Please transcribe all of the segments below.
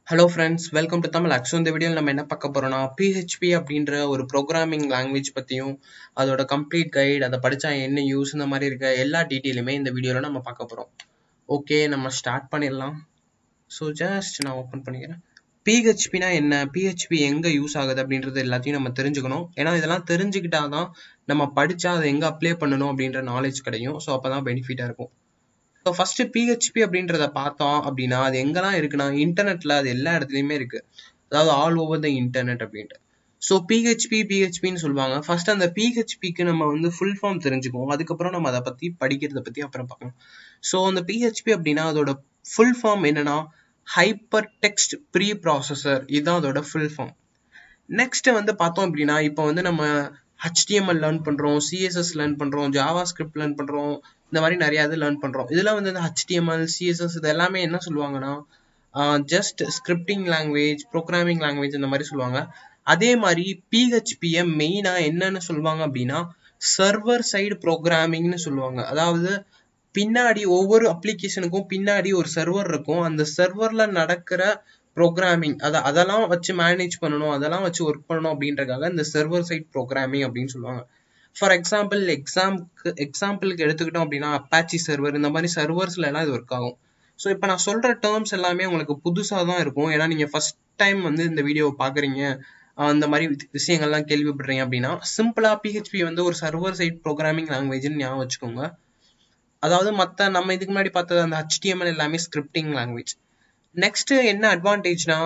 hello friends welcome to Tamil actual இந்த வீடியோவில் நம்ம என்ன பார்க்க போறோம்னா பிஹெச்பி அப்படின்ற ஒரு ப்ரோக்ராமிங் லாங்குவேஜ் பற்றியும் அதோட கம்ப்ளீட் கைட் அதை படித்தா என்ன யூஸ் இந்த மாதிரி இருக்க எல்லா டீட்டெயிலுமே இந்த வீடியோவில் நம்ம பார்க்க போகிறோம் ஓகே நம்ம ஸ்டார்ட் பண்ணிடலாம் ஸோ ஜஸ்ட் நான் ஓப்பன் பண்ணிக்கிறேன் பிஹெச்பினா என்ன பிஹெச்பி எங்கே யூஸ் ஆகுது அப்படின்றது எல்லாத்தையும் நம்ம தெரிஞ்சுக்கணும் ஏன்னா இதெல்லாம் தெரிஞ்சுக்கிட்டா தான் நம்ம படித்தா அதை எங்கே அப்ளை பண்ணணும் அப்படின்ற நாலேஜ் கிடைக்கும் ஸோ அப்போ தான் பெனிஃபிட்டாக இருக்கும் ஸோ ஃபர்ஸ்ட் பிஹெச்பி அப்படின்றத பார்த்தோம் அப்படின்னா அது எங்கெல்லாம் இருக்குன்னா இன்டர்நெட்ல அது எல்லா இடத்துலையுமே இருக்கு அதாவது ஆல் ஓவர் த இன்டர்நெட் அப்படின்ட்டு ஸோ பிஹெச்பி பிஹெச்பின்னு சொல்லுவாங்க ஃபர்ஸ்ட் அந்த பிஹெச்பிக்கு நம்ம வந்து ஃபுல் ஃபார்ம் தெரிஞ்சுக்குவோம் அதுக்கப்புறம் நம்ம அதை பத்தி படிக்கிறத பத்தி அப்புறம் பார்க்கலாம் ஸோ அந்த பிஹெச்பி அப்படின்னா அதோட ஃபுல் ஃபார்ம் என்னன்னா ஹைப்பர் டெக்ஸ்ட் ப்ரீ ப்ராசஸர் இதுதான் அதோட ஃபுல் ஃபார்ம் நெக்ஸ்ட் வந்து பார்த்தோம் அப்படின்னா இப்போ வந்து நம்ம ஹெச்டிஎம்எல் லேர்ன் பண்றோம் சிஎஸ்எஸ் லேர்ன் பண்றோம் ஜாவா ஸ்கிரிப்ட் லேர்ன் பண்றோம் இந்த மாதிரி நிறைய இது லேர்ன் பண்றோம் இதெல்லாம் வந்து இந்த ஹெச்டிஎம்எல் சிஎஸ்எஸ் இது எல்லாமே என்ன சொல்லுவாங்கன்னா just scripting language programming language இந்த மாதிரி சொல்லுவாங்க அதே மாதிரி பிஹெச்பியை மெயினா என்னன்னு சொல்லுவாங்க அப்படின்னா சர்வர் சைடு ப்ரோக்ராமிங்னு சொல்லுவாங்க அதாவது பின்னாடி ஒவ்வொரு அப்ளிகேஷனுக்கும் பின்னாடி ஒரு சர்வர் இருக்கும் அந்த சர்வர்ல நடக்கிற ப்ரோக்ராமிங் அதை அதெல்லாம் வச்சு மேனேஜ் பண்ணணும் அதெல்லாம் வச்சு ஒர்க் பண்ணணும் அப்படின்றக்காக இந்த சர்வர் சைட் ப்ரோக்ராமிங் அப்படின்னு சொல்லுவாங்க ஃபார் எக்ஸாம்பிள் எக்ஸாம்க்கு எக்ஸாம்பிளுக்கு எடுத்துக்கிட்டோம் அப்படின்னா அப்பாச்சி சர்வர் இந்த மாதிரி சர்வர்ஸ்ல எல்லாம் இது ஒர்க் ஆகும் ஸோ இப்போ நான் சொல்ற டேர்ம்ஸ் எல்லாமே உங்களுக்கு புதுசாக தான் இருக்கும் ஏன்னா நீங்க ஃபர்ஸ்ட் டைம் வந்து இந்த வீடியோவை பாக்குறீங்க அந்த மாதிரி விஷயங்கள்லாம் கேள்விப்படுறீங்க அப்படின்னா சிம்பிளா பிஹெச்பி வந்து ஒரு சர்வர் சைட் ப்ரோக்ராமிங் லாங்குவேஜ்னு ஞாபகம் வச்சுக்கோங்க அதாவது மற்ற நம்ம இதுக்கு முன்னாடி பார்த்தது அந்த ஹெச்டிஎம்எல் எல்லாமே ஸ்கிரிப்டிங் லாங்குவேஜ் நெக்ஸ்ட் என்ன அட்வான்டேஜ்னா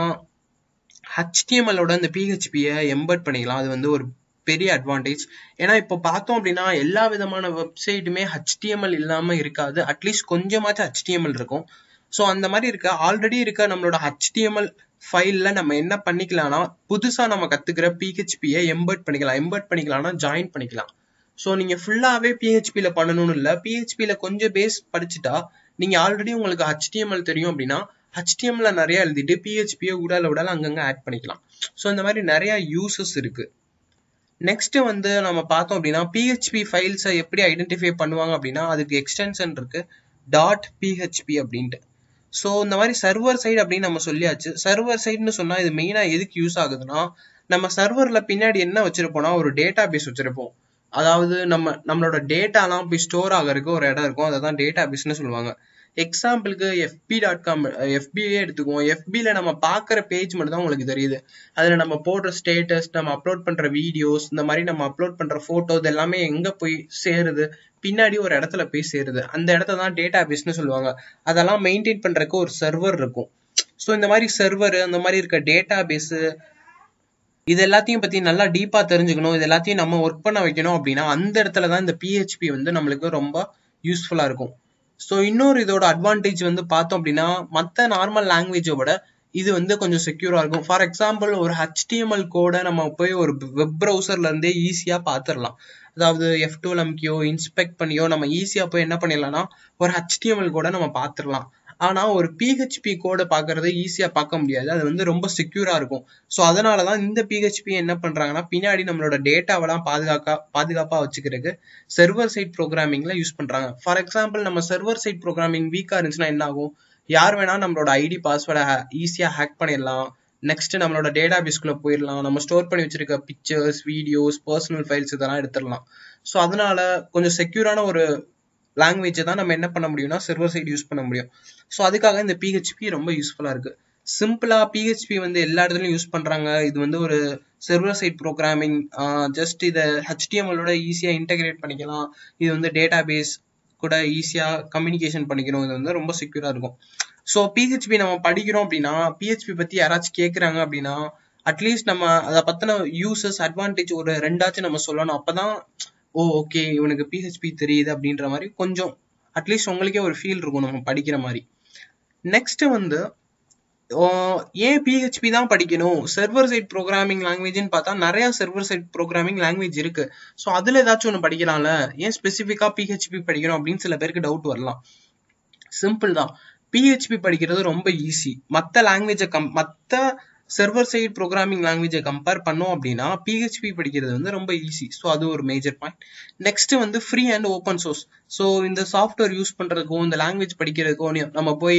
ஹெச்டிஎம்எலோட இந்த பிஹெச்பியை எம்பர்ட் பண்ணிக்கலாம் அது வந்து ஒரு பெரிய அட்வான்டேஜ் ஏன்னா இப்போ பார்த்தோம் அப்படின்னா எல்லா விதமான வெப்சைட்டுமே ஹெச்டிஎம்எல் இல்லாம இருக்காது அட்லீஸ்ட் கொஞ்சமாச்சும் ஹெச்டிஎம்எல் இருக்கும் ஸோ அந்த மாதிரி இருக்க ஆல்ரெடி இருக்க நம்மளோட ஹெச்டிஎம்எல் ஃபைல்ல நம்ம என்ன பண்ணிக்கலாம்னா புதுசா நம்ம கத்துக்கிற பிஹெச்பியை எம்பர்ட் பண்ணிக்கலாம் எம்பர்ட் பண்ணிக்கலாம்னா ஜாயின் பண்ணிக்கலாம் ஸோ நீங்க ஃபுல்லாவே பிஹெச்பியில பண்ணணும்னு இல்லை பிஹெச்பியில கொஞ்சம் பேஸ் படிச்சுட்டா நீங்க ஆல்ரெடி உங்களுக்கு ஹெச்டிஎம்எல் தெரியும் அப்படின்னா ஹெச்டிஎம்ல நிறைய எழுதிட்டு பிஹெச்பியை உடல உடல அங்கங்க ஆட் பண்ணிக்கலாம் ஸோ இந்த மாதிரி நிறைய யூசஸ் இருக்கு நெக்ஸ்ட் வந்து நம்ம பார்த்தோம் அப்படின்னா பிஹெச்பி ஃபைல்ஸை எப்படி ஐடென்டிஃபை பண்ணுவாங்க அப்படின்னா அதுக்கு எக்ஸ்டென்ஷன் இருக்கு டாட் பிஹெச்பி அப்படின்ட்டு ஸோ இந்த மாதிரி சர்வர் சைடு அப்படின்னு நம்ம சொல்லியாச்சு சர்வர் சைடுன்னு சொன்னா இது மெயினா எதுக்கு யூஸ் ஆகுதுன்னா நம்ம சர்வர்ல பின்னாடி என்ன வச்சிருப்போம்னா ஒரு டேட்டா பேஸ் வச்சிருப்போம் அதாவது நம்ம நம்மளோட டேட்டாலாம் போய் ஸ்டோர் ஆகிறதுக்கு ஒரு இடம் இருக்கும் அதை தான் டேட்டா பேஸ்னு சொல்லுவாங்க எக்ஸாம்பிளுக்கு எஃபி டாட் காம் எஃபியே எடுத்துக்குவோம் எஃபில நம்ம பார்க்குற பேஜ் மட்டும் தான் உங்களுக்கு தெரியுது அதில் நம்ம போடுற ஸ்டேட்டஸ் நம்ம அப்லோட் பண்ற வீடியோஸ் இந்த மாதிரி நம்ம அப்லோட் பண்ற போட்டோ இது எல்லாமே எங்க போய் சேருது பின்னாடி ஒரு இடத்துல போய் சேருது அந்த இடத்த தான் டேட்டா பேஸ்னு சொல்லுவாங்க அதெல்லாம் மெயின்டைன் பண்றதுக்கு ஒரு சர்வர் இருக்கும் ஸோ இந்த மாதிரி சர்வர் அந்த மாதிரி இருக்க டேட்டா பேஸு இது எல்லாத்தையும் பத்தி நல்லா டீப்பா தெரிஞ்சுக்கணும் இது எல்லாத்தையும் நம்ம ஒர்க் பண்ண வைக்கணும் அப்படின்னா அந்த இடத்துல தான் இந்த பிஹெச்பி வந்து நம்மளுக்கு ரொம்ப யூஸ்ஃபுல்லா இருக்கும் ஸோ இன்னொரு இதோட அட்வான்டேஜ் வந்து பார்த்தோம் அப்படின்னா மற்ற நார்மல் லாங்குவேஜை விட இது வந்து கொஞ்சம் செக்யூரா இருக்கும் ஃபார் எக்ஸாம்பிள் ஒரு ஹெச்டிஎம்எல் கோடை நம்ம போய் ஒரு வெப் ப்ரௌசர்ல இருந்தே ஈஸியா பாத்துரலாம் அதாவது எஃப் டூ எம்கியோ இன்ஸ்பெக்ட் பண்ணியோ நம்ம ஈஸியா போய் என்ன பண்ணிடலாம்னா ஒரு ஹெச்டிஎம்எல் கூட நம்ம பாத்துரலாம் ஆனா ஒரு பிஹெச்பி கோடை பாக்குறத ஈஸியா பார்க்க முடியாது அது வந்து ரொம்ப செக்யூரா இருக்கும் ஸோ அதனாலதான் இந்த பிஹெச்பி என்ன பண்றாங்கன்னா பின்னாடி நம்மளோட டேட்டாவெல்லாம் பாதுகாக்கா பாதுகாப்பா வச்சுக்கிறதுக்கு சர்வர் சைட் ப்ரோக்ராமிங்ல யூஸ் பண்றாங்க ஃபார் எக்ஸாம்பிள் நம்ம சர்வர் சைட் ப்ரோக்ராமிங் வீக்கா இருந்துச்சுன்னா என்ன ஆகும் யார் வேணா நம்மளோட ஐடி பாஸ்வேர்டை ஈஸியா ஹேக் பண்ணிடலாம் நெக்ஸ்ட் நம்மளோட டேட்டா பேஸ்குள்ள போயிடலாம் நம்ம ஸ்டோர் பண்ணி வச்சிருக்க பிக்சர்ஸ் வீடியோஸ் பர்சனல் ஃபைல்ஸ் இதெல்லாம் எடுத்துடலாம் ஸோ அதனால கொஞ்சம் செக்யூரான ஒரு லாங்குவேஜை தான் நம்ம என்ன பண்ண முடியும்னா சர்வர் சைடு யூஸ் பண்ண முடியும் ஸோ அதுக்காக இந்த பிஹெச்பி ரொம்ப யூஸ்ஃபுல்லாக இருக்கு சிம்பிளா பிஹெச்பி வந்து எல்லா இடத்துலையும் யூஸ் பண்றாங்க இது வந்து ஒரு சர்வர் சைட் ப்ரோக்ராமிங் ஜஸ்ட் இதை ஹெச்டிஎம்எலோட ஈஸியாக இன்டகிரேட் பண்ணிக்கலாம் இது வந்து டேட்டா பேஸ் கூட ஈஸியாக கம்யூனிகேஷன் பண்ணிக்கிறோம் இது வந்து ரொம்ப செக்யூரா இருக்கும் ஸோ பிஹெச்பி நம்ம படிக்கிறோம் அப்படின்னா பிஹெச்பி பத்தி யாராச்சும் கேட்குறாங்க அப்படின்னா அட்லீஸ்ட் நம்ம அதை பத்தின யூசஸ் அட்வான்டேஜ் ஒரு ரெண்டாச்சும் நம்ம சொல்லணும் அப்பதான் ஓ ஓகே இவனுக்கு பிஹெச்பி தெரியுது அப்படின்ற மாதிரி கொஞ்சம் அட்லீஸ்ட் உங்களுக்கே ஒரு ஃபீல் இருக்கும் நம்ம படிக்கிற மாதிரி நெக்ஸ்ட் வந்து ஏன் பிஹெச்பி தான் படிக்கணும் சர்வர் சைட் ப்ரோக்ராமிங் லாங்குவேஜ்னு பார்த்தா நிறைய சர்வர் சைட் ப்ரோக்ராமிங் லாங்குவேஜ் இருக்கு ஸோ அதுல ஏதாச்சும் ஒன்று படிக்கலாம்ல ஏன் ஸ்பெசிஃபிக்கா பிஹெச்பி படிக்கணும் அப்படின்னு சில பேருக்கு டவுட் வரலாம் சிம்பிள் தான் பிஹெச்பி படிக்கிறது ரொம்ப ஈஸி மற்ற லாங்குவேஜை கம் மற்ற சர்வர் சைட் ப்ரோக்ராமிங் லாங்குவேஜை கம்பேர் பண்ணோம் அப்படின்னா பிஹெச்பி படிக்கிறது வந்து ரொம்ப ஈஸி ஸோ அது ஒரு மேஜர் பாயிண்ட் நெக்ஸ்ட் வந்து free and open source so இந்த சாஃப்ட்வேர் யூஸ் பண்றதுக்கோ இந்த லாங்குவேஜ் படிக்கிறதுக்கோ நம்ம போய்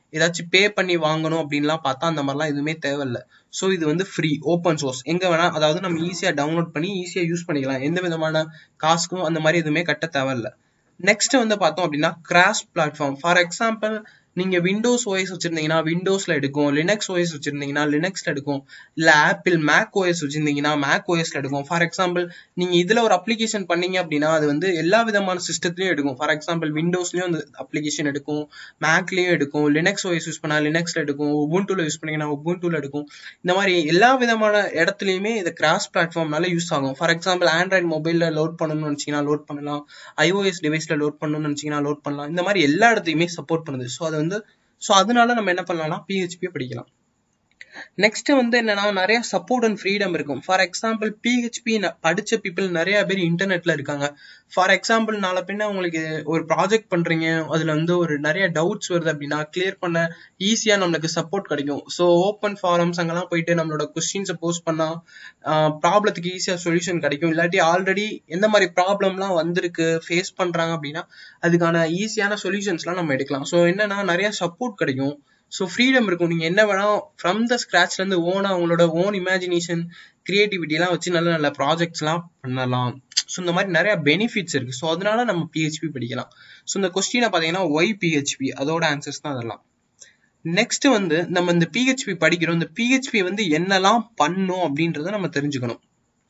ஏதாச்சும் பே பண்ணி வாங்கணும் அப்படின்லாம் பார்த்தா அந்த மாதிரிலாம் எதுவுமே தேவையில்ல ஸோ இது வந்து ஃப்ரீ ஓப்பன் சோர்ஸ் எங்க வேணா அதாவது நம்ம ஈஸியா டவுன்லோட் பண்ணி ஈஸியா யூஸ் பண்ணிக்கலாம் எந்த விதமான காசுக்கும் அந்த மாதிரி எதுவுமே கட்ட தேவையில்ல நெக்ஸ்ட் வந்து பார்த்தோம் அப்படின்னா கிராஸ் பிளாட்ஃபார்ம் ஃபார் எக்ஸாம்பிள் நீங்க விண்டோஸ் ஓஎஸ் வச்சிருந்தீங்கன்னா விண்டோஸ்ல எடுக்கும் லினக்ஸ் ஓஎஸ் வச்சிருந்தீங்கன்னா லினக்ஸ்ல எடுக்கும் இல்ல ஆப்பிள் மேக் ஓஎஸ் வச்சிருந்தீங்கன்னா மேக் ஓஎஸ்ல எடுக்கும் ஃபார் எக்ஸாம்பிள் நீங்க இதுல ஒரு அப்ளிகேஷன் பண்ணீங்க அப்படின்னா அது வந்து எல்லா விதமான சிஸ்டத்துலயும் எடுக்கும் ஃபார் எக்ஸாம்பிள் விண்டோஸ்லயும் அந்த அப்ளிகேஷன் எடுக்கும் மேக்லயும் எடுக்கும் லினக்ஸ் ஓஎஸ் யூஸ் பண்ணா லினக்ஸ்ல எடுக்கும் உபுண்டூல யூஸ் பண்ணீங்கன்னா உபுண்டூல எடுக்கும் இந்த மாதிரி எல்லா விதமான இடத்துலயுமே இது கிராஸ் பிளாட்ஃபார்ம்னால யூஸ் ஆகும் ஃபார் எக்ஸாம்பிள் ஆண்ட்ராய்ட் மொபைல்ல லோட் பண்ணணும்னு நினைச்சீங்கன்னா லோட் பண்ணலாம் ஐஓஎஸ் டிவைஸ்ல லோட் பண்ணணும்னு நினைச்சீங்கன்னா லோட் பண்ணலாம் இந்த மாதிரி எல்லா இடத்தையுமே சப்போர்ட் பண்ணுது ஸோ அது வந்து ஸோ அதனால நம்ம என்ன பண்ணலாம்னா பிஹெச்பியை படிக்கலாம் நெக்ஸ்ட் வந்து என்னன்னா நிறைய சப்போர்ட் அண்ட் ஃப்ரீடம் இருக்கும் ஃபார் எக்ஸாம்பிள் பிஹெச்பி படிச்ச பீப்புள் நிறைய பேர் இன்டர்நெட்ல இருக்காங்க ஃபார் எக்ஸாம்பிள் நாளை பின்ன உங்களுக்கு ஒரு ப்ராஜெக்ட் பண்றீங்க அதுல வந்து ஒரு நிறைய டவுட்ஸ் வருது அப்படின்னா கிளியர் பண்ண ஈஸியா நம்மளுக்கு சப்போர்ட் கிடைக்கும் ஸோ ஓப்பன் ஃபாரம்ஸ் அங்கெல்லாம் போயிட்டு நம்மளோட கொஸ்டின்ஸை போஸ்ட் பண்ணா ப்ராப்ளத்துக்கு ஈஸியா சொல்யூஷன் கிடைக்கும் இல்லாட்டி ஆல்ரெடி எந்த மாதிரி ப்ராப்ளம்லாம் வந்திருக்கு ஃபேஸ் பண்றாங்க அப்படின்னா அதுக்கான ஈஸியான சொல்யூஷன்ஸ்லாம் நம்ம எடுக்கலாம் ஸோ என்னன்னா நிறைய சப்போர்ட் கிடைக்கும் ஸோ ஃப்ரீடம் இருக்கும் நீங்க என்ன வேணா ஃப்ரம் த ஸ்கிராச்ல இருந்து ஓனா உங்களோட ஓன் இமேஜினேஷன் கிரியேட்டிவிட்டி எல்லாம் வச்சு நல்ல நல்ல ப்ராஜெக்ட்ஸ் எல்லாம் பண்ணலாம் ஸோ இந்த மாதிரி நிறைய பெனிஃபிட்ஸ் இருக்கு ஸோ அதனால நம்ம பிஹெச்பி படிக்கலாம் ஸோ இந்த கொஸ்டினை பார்த்தீங்கன்னா ஒய் பிஹெச்பி அதோட ஆன்சர்ஸ் தான் அதெல்லாம் நெக்ஸ்ட் வந்து நம்ம இந்த பிஹெச்பி படிக்கிறோம் இந்த பிஹெச்பி வந்து என்னெல்லாம் பண்ணும் அப்படின்றத நம்ம தெரிஞ்சுக்கணும்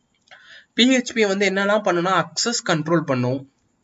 பிஹெச்பி வந்து என்னெல்லாம் பண்ணுனா அக்சஸ் கண்ட்ரோல் பண்ணும்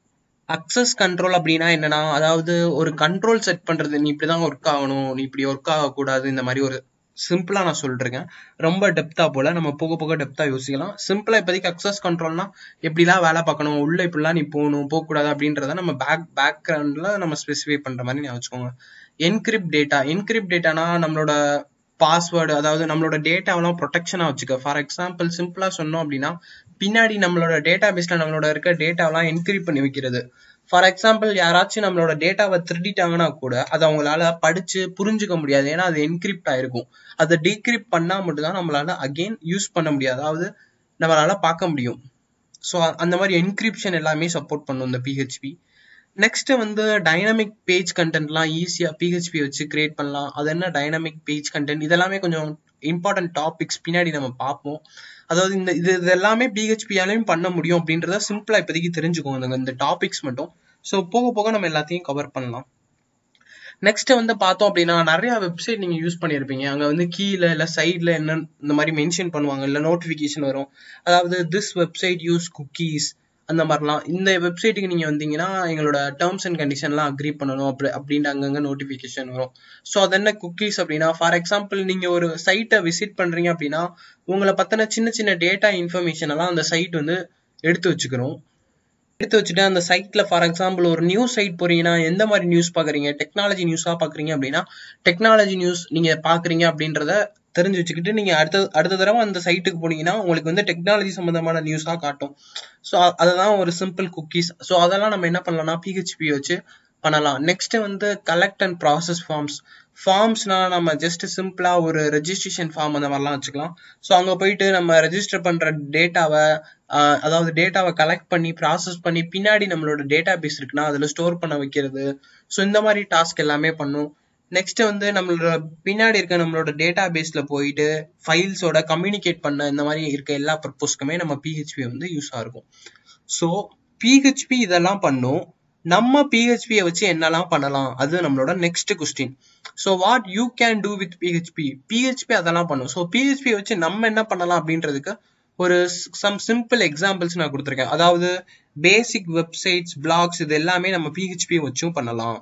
அக்சஸ் கண்ட்ரோல் அப்படின்னா என்னன்னா அதாவது ஒரு கண்ட்ரோல் செட் பண்றது நீ இப்படிதான் ஒர்க் ஆகணும் நீ இப்படி ஒர்க் ஆகக்கூடாது இந்த மாதிரி ஒரு சிம்பிளா நான் சொல்லிருக்கேன் ரொம்ப டெப்தா போல நம்ம போக போக டெப்தா யோசிக்கலாம் சிம்பிளா இப்போதைக்கு அக்சஸ் கண்ட்ரோல்னா எப்படிலாம் வேலை பார்க்கணும் உள்ள இப்படிலாம் நீ போகணும் போகக்கூடாது அப்படின்றத நம்ம பேக் பேக்ரவுண்ட்ல நம்ம ஸ்பெசிஃபை பண்ற மாதிரி நான் வச்சுக்கோங்க என்கிரிப்ட் டேட்டா என்கிரிப்ட் டேட்டானா நம்மளோட பாஸ்வேர்டு அதாவது நம்மளோட டேட்டாவெல்லாம் ப்ரொடெக்ஷனா வச்சுக்க ஃபார் எக்ஸாம்பிள் சிம்பிளா சொன்னோம் அப்படின்னா பின்னாடி நம்மளோட டேட்டா பேஸ்ல நம்மளோட இருக்க டேட்டாவெல்லாம் என்கிரிப்ட் பண்ணி வைக்கிறது ஃபார் எக்ஸாம்பிள் யாராச்சும் நம்மளோட டேட்டாவை திருடிட்டாங்கன்னா கூட அதை அவங்களால படிச்சு புரிஞ்சுக்க முடியாது ஏன்னா அது என்கிரிப்ட் ஆயிருக்கும் அதை டீக்ரிப்ட் பண்ணா மட்டும்தான் நம்மளால அகெயின் யூஸ் பண்ண முடியாது அதாவது நம்மளால பார்க்க முடியும் ஸோ அந்த மாதிரி என்கிரிப்ஷன் எல்லாமே சப்போர்ட் பண்ணும் இந்த பிஹெச்பி நெக்ஸ்ட் வந்து டைனமிக் பேஜ் கண்டென்ட்லாம் ஈஸியா பிஹெச்பி வச்சு கிரியேட் பண்ணலாம் அது என்ன டைனமிக் பேஜ் கண்டென்ட் இதெல்லாமே கொஞ்சம் இம்பார்ட்டன்ட் டாபிக்ஸ் பின்னாடி நம்ம பார்ப்போம் அதாவது இந்த இது இது எல்லாமே பிஹெச்பியாலையும் பண்ண முடியும் அப்படின்றத சிம்பிளா இப்போதைக்கு தெரிஞ்சுக்கோங்க இந்த டாபிக்ஸ் மட்டும் ஸோ போக போக நம்ம எல்லாத்தையும் கவர் பண்ணலாம் நெக்ஸ்ட் வந்து பார்த்தோம் அப்படின்னா நிறைய வெப்சைட் நீங்க யூஸ் பண்ணியிருப்பீங்க அங்க வந்து கீழே இல்ல சைட்ல என்ன இந்த மாதிரி மென்ஷன் பண்ணுவாங்க இல்ல நோட்டிபிகேஷன் வரும் அதாவது திஸ் வெப்சைட் யூஸ் குக்கீஸ் அந்த மாதிரிலாம் இந்த வெப்சைட்டுக்கு நீங்க வந்தீங்கன்னா எங்களோட டேர்ம்ஸ் அண்ட் கண்டிஷன்லாம் அக்ரி பண்ணணும் அப்படி அப்படின்ட்டு அங்கங்க நோட்டிபிகேஷன் வரும் ஸோ அது என்ன குக்கீஸ் அப்படின்னா ஃபார் எக்ஸாம்பிள் நீங்க ஒரு சைட்டை விசிட் பண்றீங்க அப்படின்னா உங்களை பத்தின சின்ன சின்ன டேட்டா இன்ஃபர்மேஷன் எல்லாம் அந்த சைட் வந்து எடுத்து வச்சுக்கணும் எடுத்து வச்சுட்டு அந்த சைட்ல ஃபார் எக்ஸாம்பிள் ஒரு நியூஸ் சைட் போறீங்கன்னா எந்த மாதிரி நியூஸ் பாக்குறீங்க டெக்னாலஜி நியூஸா பாக்குறீங்க அப்படின்னா டெக்னாலஜி நியூஸ் நீங்க பாக்குறீங்க அப்படின்றத தெரிஞ்சு வச்சுக்கிட்டு நீங்க அடுத்த அடுத்த தடவை அந்த சைட்டுக்கு போனீங்கன்னா உங்களுக்கு வந்து டெக்னாலஜி சம்பந்தமான நியூஸா காட்டும் ஸோ அதுதான் ஒரு சிம்பிள் குக்கீஸ் ஸோ அதெல்லாம் நம்ம என்ன பண்ணலாம்னா பிஹெச்பி வச்சு பண்ணலாம் நெக்ஸ்ட் வந்து கலெக்ட் அண்ட் ப்ராசஸ் ஃபார்ம்ஸ் ஃபார்ம்ஸ்னா நம்ம ஜஸ்ட் சிம்பிளா ஒரு ரெஜிஸ்ட்ரேஷன் ஃபார்ம் அந்த மாதிரிலாம் வச்சுக்கலாம் ஸோ அங்க போயிட்டு நம்ம ரெஜிஸ்டர் பண்ற டேட்டாவை அதாவது டேட்டாவை கலெக்ட் பண்ணி ப்ராசஸ் பண்ணி பின்னாடி நம்மளோட டேட்டா பேஸ் இருக்குன்னா அதுல ஸ்டோர் பண்ண வைக்கிறது ஸோ இந்த மாதிரி டாஸ்க் எல்லாமே பண்ணும் நெக்ஸ்ட் வந்து நம்மளோட பின்னாடி இருக்க நம்மளோட டேட்டா பேஸ்ல போயிட்டு ஃபைல்ஸோட கம்யூனிகேட் பண்ண இந்த மாதிரி இருக்க எல்லா பர்பஸ்க்குமே நம்ம பிஹெச்பி வந்து யூஸ் ஆகும் ஸோ பிஹெச்பி இதெல்லாம் பண்ணும் நம்ம பிஹெச்பியை வச்சு என்னெல்லாம் பண்ணலாம் அது நம்மளோட next question so what you can do with PHP PHP அதெல்லாம் பண்ணும் ஸோ பிஹெச்பி வச்சு நம்ம என்ன பண்ணலாம் அப்படின்றதுக்கு ஒரு சம் சிம்பிள் எக்ஸாம்பிள்ஸ் நான் கொடுத்துருக்கேன் அதாவது பேசிக் வெப்சைட்ஸ் பிளாக்ஸ் இது எல்லாமே நம்ம பிஹெச்பி வச்சும் பண்ணலாம்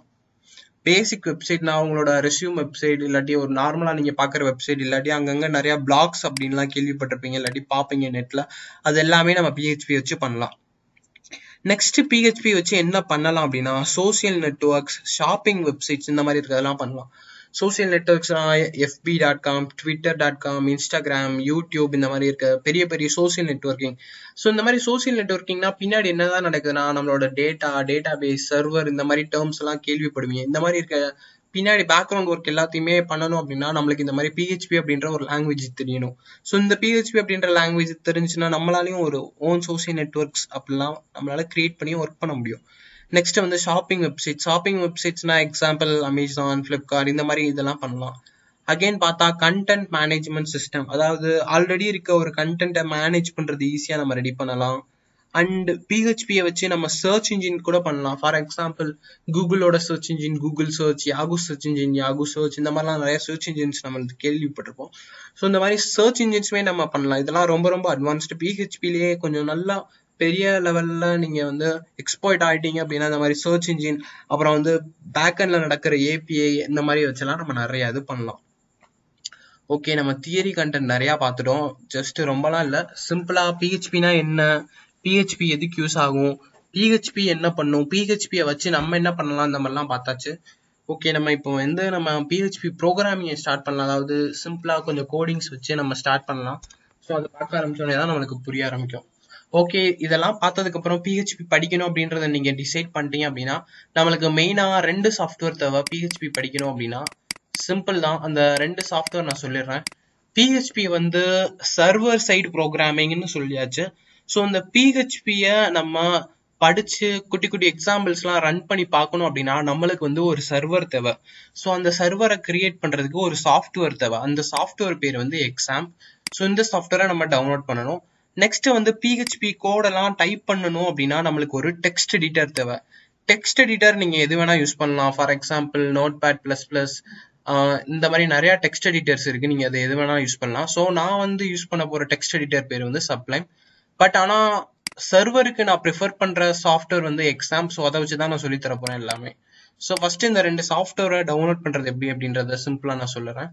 பேசிக் வெப்சைட்னா உங்களோட ரெசியூம் வெப்சைட் இல்லாட்டி ஒரு நார்மலா நீங்க பாக்குற வெப்சைட் இல்லாட்டி அங்கங்க நிறைய பிளாக்ஸ் அப்படின்லாம் கேள்விப்பட்டிருப்பீங்க இல்லாட்டி பாப்பீங்க நெட்ல அது எல்லாமே நம்ம பிஹெச்பி வச்சு பண்ணலாம் நெக்ஸ்ட் பிஹெச்பி வச்சு என்ன பண்ணலாம் அப்படின்னா சோசியல் நெட்ஒர்க்ஸ் ஷாப்பிங் வெப்சைட்ஸ் இந்த மாதிரி இருக்கிறதெல்லாம் பண்ணலாம் சோசியல் நெட்ஒர்க்ஸ்னா FB dot com Twitter dot com Instagram YouTube இந்த மாதிரி இருக்க பெரிய பெரிய சோசியல் நெட்ஒர்க்கிங் ஸோ இந்த மாதிரி சோசியல் நெட்ஒர்க்கிங்னா பின்னாடி என்னதான் நடக்குதுன்னா நம்மளோட டேட்டா டேட்டா பேஸ் சர்வர் இந்த மாதிரி டேர்ம்ஸ் எல்லாம் கேள்விப்படுவீங்க இந்த மாதிரி இருக்க பின்னாடி பேக்ரவுண்ட் ஒர்க் எல்லாத்தையுமே பண்ணணும் அப்படின்னா நம்மளுக்கு இந்த மாதிரி பிஹெச்பி அப்படின்ற ஒரு லாங்குவேஜ் தெரியணும் ஸோ இந்த பிஹெச்பி அப்படின்ற லாங்குவேஜ் தெரிஞ்சுன்னா நம்மளாலையும் ஒரு ஓன் சோசியல் நெட்ஒர்க்ஸ் அப்படிலாம் நம்மளால கிரியேட் பண்ணி ஒர்க் பண்ண முடியும் நெக்ஸ்ட் வந்து ஷாப்பிங் வெப்சைட் ஷாப்பிங் வெப்சைட்ஸ்னா எக்ஸாம்பிள் அமேசான் ஃப்ளிப்கார்ட் இந்த மாதிரி இதெல்லாம் பண்ணலாம் அகைன் பார்த்தா கண்டென்ட் மேனேஜ்மெண்ட் சிஸ்டம் அதாவது ஆல்ரெடி இருக்க ஒரு கண்டென்ட்டை மேனேஜ் பண்றது ஈஸியா நம்ம ரெடி பண்ணலாம் அண்ட் பிஹெச்பியை வச்சு நம்ம சர்ச் இன்ஜின் கூட பண்ணலாம் ஃபார் எக்ஸாம்பிள் கூகுளோட search engine Google search Yahoo search engine Yahoo search இந்த மாதிரிலாம் நிறைய சர்ச் இன்ஜின்ஸ் நம்ம கேள்விப்பட்டிருப்போம் ஸோ இந்த மாதிரி சர்ச் இன்ஜின்ஸுமே நம்ம பண்ணலாம் இதெல்லாம் ரொம்ப ரொம்ப அட்வான்ஸ்டு பிஹெச்பிலேயே கொஞ்சம் நல்லா பெரிய லெவல்ல நீங்க வந்து எக்ஸ்போர்ட் ஆயிட்டீங்க அப்படின்னா இந்த மாதிரி சர்ச் இன்ஜின் அப்புறம் வந்து பேக்கெண்ட்ல நடக்கிற ஏபிஐ இந்த மாதிரி வச்செல்லாம் நம்ம நிறைய இது பண்ணலாம் ஓகே நம்ம தியரி கண்டென்ட் நிறைய பார்த்துட்டோம் ஜஸ்ட் ரொம்பலாம் இல்லை சிம்பிளா பிஹெச்பினா என்ன பிஹெச்பி எதுக்கு யூஸ் ஆகும் பிஹெச்பி என்ன பண்ணும் பிஹெச்பியை வச்சு நம்ம என்ன பண்ணலாம் இந்த மாதிரிலாம் பார்த்தாச்சு ஓகே நம்ம இப்போ வந்து நம்ம பிஹெச்பி ப்ரோக்ராமிங்கை ஸ்டார்ட் பண்ணலாம் அதாவது சிம்பிளா கொஞ்சம் கோடிங்ஸ் வச்சு நம்ம ஸ்டார்ட் பண்ணலாம் ஸோ அதை பார்க்க ஆரம்பிச்சோடனே தான் நம்மளுக்கு புரிய ஆரம்பிக்கும் ஓகே இதெல்லாம் பார்த்ததுக்கு அப்புறம் பிஹெச்பி படிக்கணும் அப்படின்றத நீங்க டிசைட் பண்ணிட்டீங்க அப்படின்னா நம்மளுக்கு மெயினா ரெண்டு சாஃப்ட்வேர் தேவை பிஹெச்பி படிக்கணும் அப்படின்னா சிம்பிள் தான் அந்த ரெண்டு சாஃப்ட்வேர் நான் சொல்லிடுறேன் பிஹெச்பி வந்து சர்வர் சைடு ப்ரோக்ராமிங்னு சொல்லியாச்சு ஸோ இந்த பிஹெச்பியை நம்ம படிச்சு குட்டி குட்டி எக்ஸாம்பிள்ஸ்லாம் ரன் பண்ணி பார்க்கணும் அப்படின்னா நம்மளுக்கு வந்து ஒரு சர்வர் தேவை ஸோ அந்த சர்வரை கிரியேட் பண்றதுக்கு ஒரு சாஃப்ட்வேர் தேவை அந்த சாஃப்ட்வேர் பேர் வந்து எக்ஸாம் ஸோ இந்த சாஃப்ட்வேரை நம்ம டவுன்லோட் பண்ணணும் நெக்ஸ்ட் வந்து பிஹெச்பி கோடெல்லாம் டைப் பண்ணணும் அப்படின்னா நம்மளுக்கு ஒரு டெக்ஸ்ட் எடிட்டர் தேவை டெக்ஸ்ட் எடிட்டர் நீங்க எது வேணா யூஸ் பண்ணலாம் for example Notepad plus plus இந்த மாதிரி நிறைய டெக்ஸ்ட் எடிட்டர்ஸ் இருக்கு நீங்க அதை எது வேணா யூஸ் பண்ணலாம் ஸோ நான் வந்து யூஸ் பண்ண போற டெக்ஸ்ட் எடிட்டர் பேர் வந்து சப்ளைம் பட் ஆனா சர்வருக்கு நான் ப்ரிஃபர் பண்ற சாஃப்ட்வேர் வந்து எக்ஸாம் ஸோ அதை வச்சு தான் நான் சொல்லி தர போறேன் எல்லாமே ஸோ ஃபர்ஸ்ட் இந்த ரெண்டு சாஃப்ட்வேரை டவுன்லோட் பண்றது எப்படி அப்படின்றத சிம்பிளா நான் சொல்லுறேன்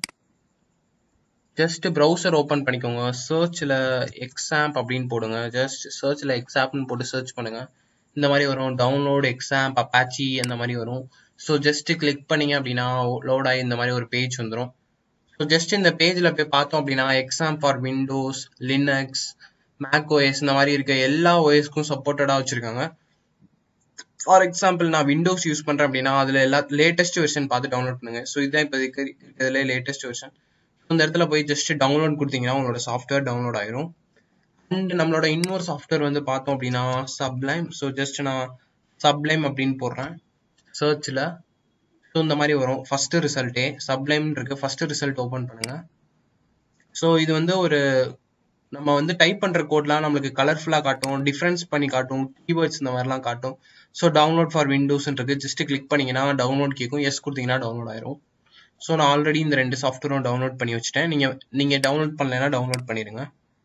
ஜஸ்ட் ப்ரௌசர் ஓப்பன் பண்ணிக்கோங்க சர்ச்சில் எக்ஸாம்ப் அப்படின்னு போடுங்க ஜஸ்ட் சர்ச்சில் எக்ஸாம்ப்னு போட்டு சர்ச் பண்ணுங்க இந்த மாதிரி வரும் டவுன்லோட் எக்ஸாம் அப்பாச்சி அந்த மாதிரி வரும் ஸோ ஜஸ்ட் கிளிக் பண்ணீங்க அப்படின்னா லோட் ஆகி இந்த மாதிரி ஒரு பேஜ் வந்துடும் ஸோ ஜஸ்ட் இந்த பேஜில் போய் பார்த்தோம் அப்படின்னா exam for Windows Linux Mac OS இந்த மாதிரி இருக்க எல்லா ஓஎஸ்க்கும் சப்போர்ட்டடாக வச்சுருக்காங்க ஃபார் எக்ஸாம்பிள் நான் விண்டோஸ் யூஸ் பண்ணுறேன் அப்படின்னா அதில் எல்லா லேட்டஸ்ட் வெர்ஷன் பார்த்து டவுன்லோட் பண்ணுங்க ஸோ இதுதான் இப்போ இருக்கிறதுல லேட்டஸ்ட் வெர்ஷன் இந்த இடத்துல போய் ஜஸ்ட் டவுன்லோட் கொடுத்தீங்கன்னா உங்களோட சாஃப்ட்வேர் டவுன்லோட் ஆயிரும் அண்ட் நம்மளோட இன்னொரு சாஃப்ட்வேர் வந்து பார்த்தோம் அப்படின்னா சப்ளைம் ஸோ ஜஸ்ட் நான் சப்ளைம் அப்படின்னு போடுறேன் சர்ச்சில் ஸோ இந்த மாதிரி வரும் ஃபர்ஸ்ட் ரிசல்ட்டே சப்ளைம் இருக்கு ஃபர்ஸ்ட் ரிசல்ட் ஓப்பன் பண்ணுங்க ஸோ இது வந்து ஒரு நம்ம வந்து டைப் பண்ற கோட்லாம் நம்மளுக்கு கலர்ஃபுல்லாக காட்டும் டிஃப்ரென்ஸ் பண்ணி காட்டும் கீவேர்ட்ஸ் இந்த மாதிரிலாம் காட்டும் ஸோ டவுன்லோட் ஃபார் விண்டோஸ் இருக்கு ஜஸ்ட் கிளிக் பண்ணீங்கன்னா டவுன்லோட் கேட்கும் எஸ் கொடுத்தீங்கன்னா டவுன்லோட் ஆயிரும் ஸோ நான் ஆல்ரெடி இந்த ரெண்டு சாஃப்ட்வேரும் டவுன்லோட் பண்ணி வச்சுட்டேன் நீங்கள் நீங்கள் டவுன்லோட் பண்ணலைன்னா டவுன்லோட் பண்ணிடுங்க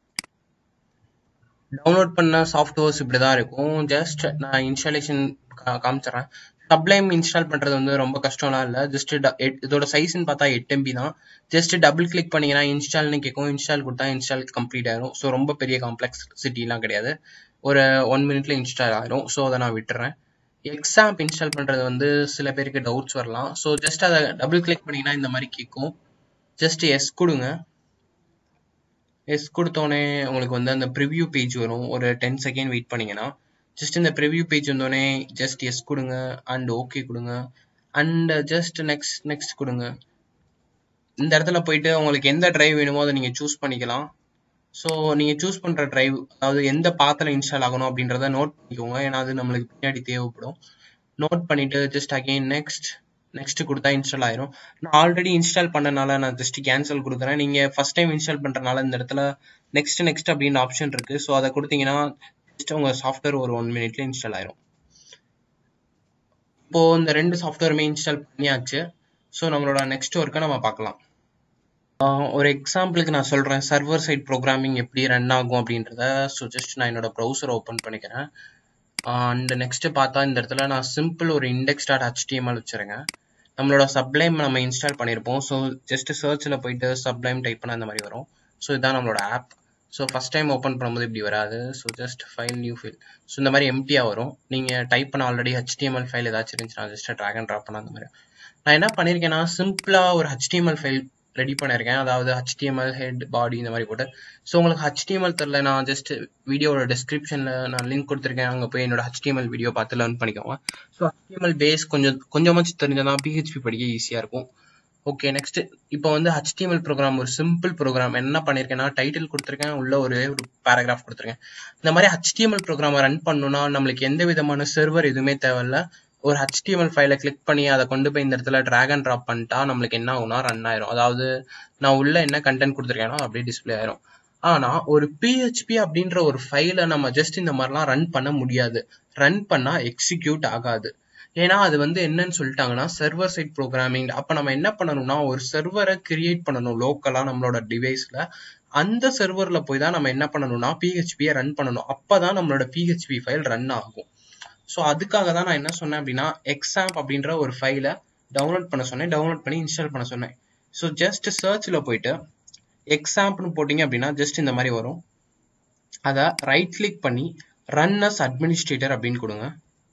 டவுன்லோட் பண்ண சாஃப்ட்வேர்ஸ் இப்படி தான் இருக்கும் ஜஸ்ட் நான் இன்ஸ்டாலேஷன் காமிச்சிடறேன் சப்ளைம் இன்ஸ்டால் பண்ணுறது வந்து ரொம்ப கஷ்டம்லாம் இல்லை ஜஸ்ட் இதோட சைஸ்ன்னு பார்த்தா எட்டு எம்பி தான் ஜஸ்ட் டபுள் கிளிக் பண்ணீங்கன்னா இன்ஸ்டால்னு கேட்கும் இன்ஸ்டால் கொடுத்தா இன்ஸ்டால் கம்ப்ளீட் ஆயிரும் ஸோ ரொம்ப பெரிய காம்ப்ளெக்சிட்டிலாம் கிடையாது ஒரு ஒன் மினிட்ல இன்ஸ்டால் ஆயிரும் ஸோ அதை நான் விட்டுறேன் எக்ஸாம்ப் இன்ஸ்டால் பண்றது வந்து சில பேருக்கு டவுட்ஸ் வரலாம் ஸோ ஜஸ்ட் அதை டபுள் கிளிக் பண்ணீங்கன்னா இந்த மாதிரி கேட்கும் ஜஸ்ட் எஸ் கொடுங்க எஸ் கொடுத்தோடனே உங்களுக்கு வந்து அந்த ப்ரிவ்யூ பேஜ் வரும் ஒரு டென் செகண்ட் வெயிட் பண்ணீங்கன்னா ஜஸ்ட் இந்த ப்ரிவ்யூ பேஜ் வந்தோடனே ஜஸ்ட் எஸ் கொடுங்க அண்ட் ஓகே கொடுங்க அண்ட் ஜஸ்ட் நெக்ஸ்ட் நெக்ஸ்ட் கொடுங்க இந்த இடத்துல போயிட்டு உங்களுக்கு எந்த டிரைவ் வேணுமோ அதை நீங்கள் சூஸ் பண்ணிக்கலாம் ஸோ நீங்கள் சூஸ் பண்ணுற டிரைவ் அதாவது எந்த பாத்தில் இன்ஸ்டால் ஆகணும் அப்படின்றத நோட் பண்ணிக்கோங்க ஏன்னா அது நம்மளுக்கு பின்னாடி தேவைப்படும் நோட் பண்ணிட்டு ஜஸ்ட் அகெயின் நெக்ஸ்ட் நெக்ஸ்ட் கொடுத்தா இன்ஸ்டால் ஆயிரும் நான் ஆல்ரெடி இன்ஸ்டால் பண்ணனால நான் ஜஸ்ட் கேன்சல் கொடுக்குறேன் நீங்கள் ஃபர்ஸ்ட் டைம் இன்ஸ்டால் பண்ணுறனால இந்த இடத்துல நெக்ஸ்ட் நெக்ஸ்ட் அப்படின்னு ஆப்ஷன் இருக்கு ஸோ அதை கொடுத்தீங்கன்னா ஜஸ்ட் உங்கள் சாஃப்ட்வேர் ஒரு ஒன் மினிட்ல இன்ஸ்டால் ஆயிரும் இப்போ இந்த ரெண்டு சாஃப்ட்வேருமே இன்ஸ்டால் பண்ணியாச்சு ஸோ நம்மளோட நெக்ஸ்ட் ஒர்க்கை நம்ம பார்க்கலாம் ஒரு எக்ஸாம்பிளுக்கு நான் சொல்கிறேன் சர்வர் சைட் ப்ரோக்ராமிங் எப்படி ரன் ஆகும் அப்படின்றத ஸோ ஜஸ்ட் நான் என்னோட ப்ரௌசர் ஓப்பன் பண்ணிக்கிறேன் அண்ட் நெக்ஸ்ட் பார்த்தா இந்த இடத்துல நான் சிம்பிள் ஒரு இண்டெக்ஸ் டாட் ஹெச்டிஎம்எல் வச்சுருங்க நம்மளோட சப்ளைம் நம்ம இன்ஸ்டால் பண்ணியிருப்போம் ஸோ ஜஸ்ட் சர்ச்சில் போயிட்டு சப்ளைம் டைப் பண்ண அந்த மாதிரி வரும் ஸோ இதுதான் நம்மளோட app so first time open பண்ணும்போது இப்படி வராது so just file new file so இந்த மாதிரி எம்டியாக வரும் நீங்கள் டைப் பண்ண ஆல்ரெடி ஹெச்டிஎம்எல் ஃபைல் ஏதாச்சும் இருந்துச்சுன்னா ஜஸ்ட் ட்ராக் அண்ட் ட்ராப் பண்ண அந்த மாதிரி நான் என்ன பண்ணியிருக்கேன்னா சிம்பிளாக ஒரு ஹெச்டிஎம்எல் ஃபைல் ரெடி பண்ணியிருக்கேன் அதாவது ஹெச்டிஎம்எல் ஹெட் பாடி இந்த மாதிரி போட்டு ஸோ உங்களுக்கு ஹெச்டிஎம்எல் தெரில நான் ஜஸ்ட் வீடியோட டிஸ்கிரிப்ஷனில் நான் லிங்க் கொடுத்துருக்கேன் அங்கே போய் என்னோட ஹெச்டிஎம்எல் வீடியோ பார்த்து லேர்ன் பண்ணிக்கோங்க ஸோ ஹெச்டிஎம்எல் பேஸ் கொஞ்சம் கொஞ்சமாச்சும் தெரிஞ்சதான் பிஹெச்பி படிக்க ஈஸியாக இருக்கும் ஓகே நெக்ஸ்ட் இப்போ வந்து HTML ப்ரோக்ராம் ஒரு சிம்பிள் ப்ரோக்ராம் என்ன பண்ணியிருக்கேன்னா டைட்டில் கொடுத்துருக்கேன் உள்ள ஒரு ஒரு பேராகிராஃப் கொடுத்துருக்கேன் இந்த மாதிரி HTML ப்ரோக்ராமை ரன் பண்ணணும்னா நம்மளுக்கு எந்த விதமான சர்வர் எதுவுமே தேவையில்ல ஒரு HTML ஃபைலை கிளிக் பண்ணி அதை கொண்டு போய் இந்த இடத்துல drag and drop பண்ணிட்டா நம்மளுக்கு என்ன ஆகும்னா ரன் ஆயிரும் அதாவது நான் உள்ள என்ன கண்டென்ட் கொடுத்துருக்கேனோ அப்படியே டிஸ்ப்ளே ஆயிரும் ஆனா ஒரு PHP அப்படின்ற ஒரு ஃபைலை நம்ம ஜஸ்ட் இந்த மாதிரிலாம் ரன் பண்ண முடியாது ரன் பண்ணா எக்ஸிக்யூட் ஆகாது ஏன்னா அது வந்து என்னன்னு சொல்லிட்டாங்கன்னா சர்வர் சைட் ப்ரோக்ராமிங் அப்ப நம்ம என்ன பண்ணணும்னா ஒரு சர்வரை கிரியேட் பண்ணணும் லோக்கலா நம்மளோட டிவைஸ்ல அந்த சர்வர்ல போய் தான் நம்ம என்ன பண்ணணும்னா பிஹெச்பியை ரன் பண்ணணும் அப்பதான் நம்மளோட பிஹெச்பி ஃபைல் ரன் ஆகும் ஸோ அதுக்காக தான் நான் என்ன சொன்னேன் அப்படின்னா எக்ஸாம்ப் அப்படின்ற ஒரு ஃபைலை டவுன்லோட் பண்ண சொன்னேன் டவுன்லோட் பண்ணி இன்ஸ்டால் பண்ண சொன்னேன் ஸோ ஜஸ்ட் சர்ச்சில் போயிட்டு எக்ஸாம்ப்னு போட்டிங்க அப்படின்னா ஜஸ்ட் இந்த மாதிரி வரும் அதை ரைட் கிளிக் பண்ணி ரன் அஸ் அட்மினிஸ்ட்ரேட்டர் அப்படின்னு கொடுங்க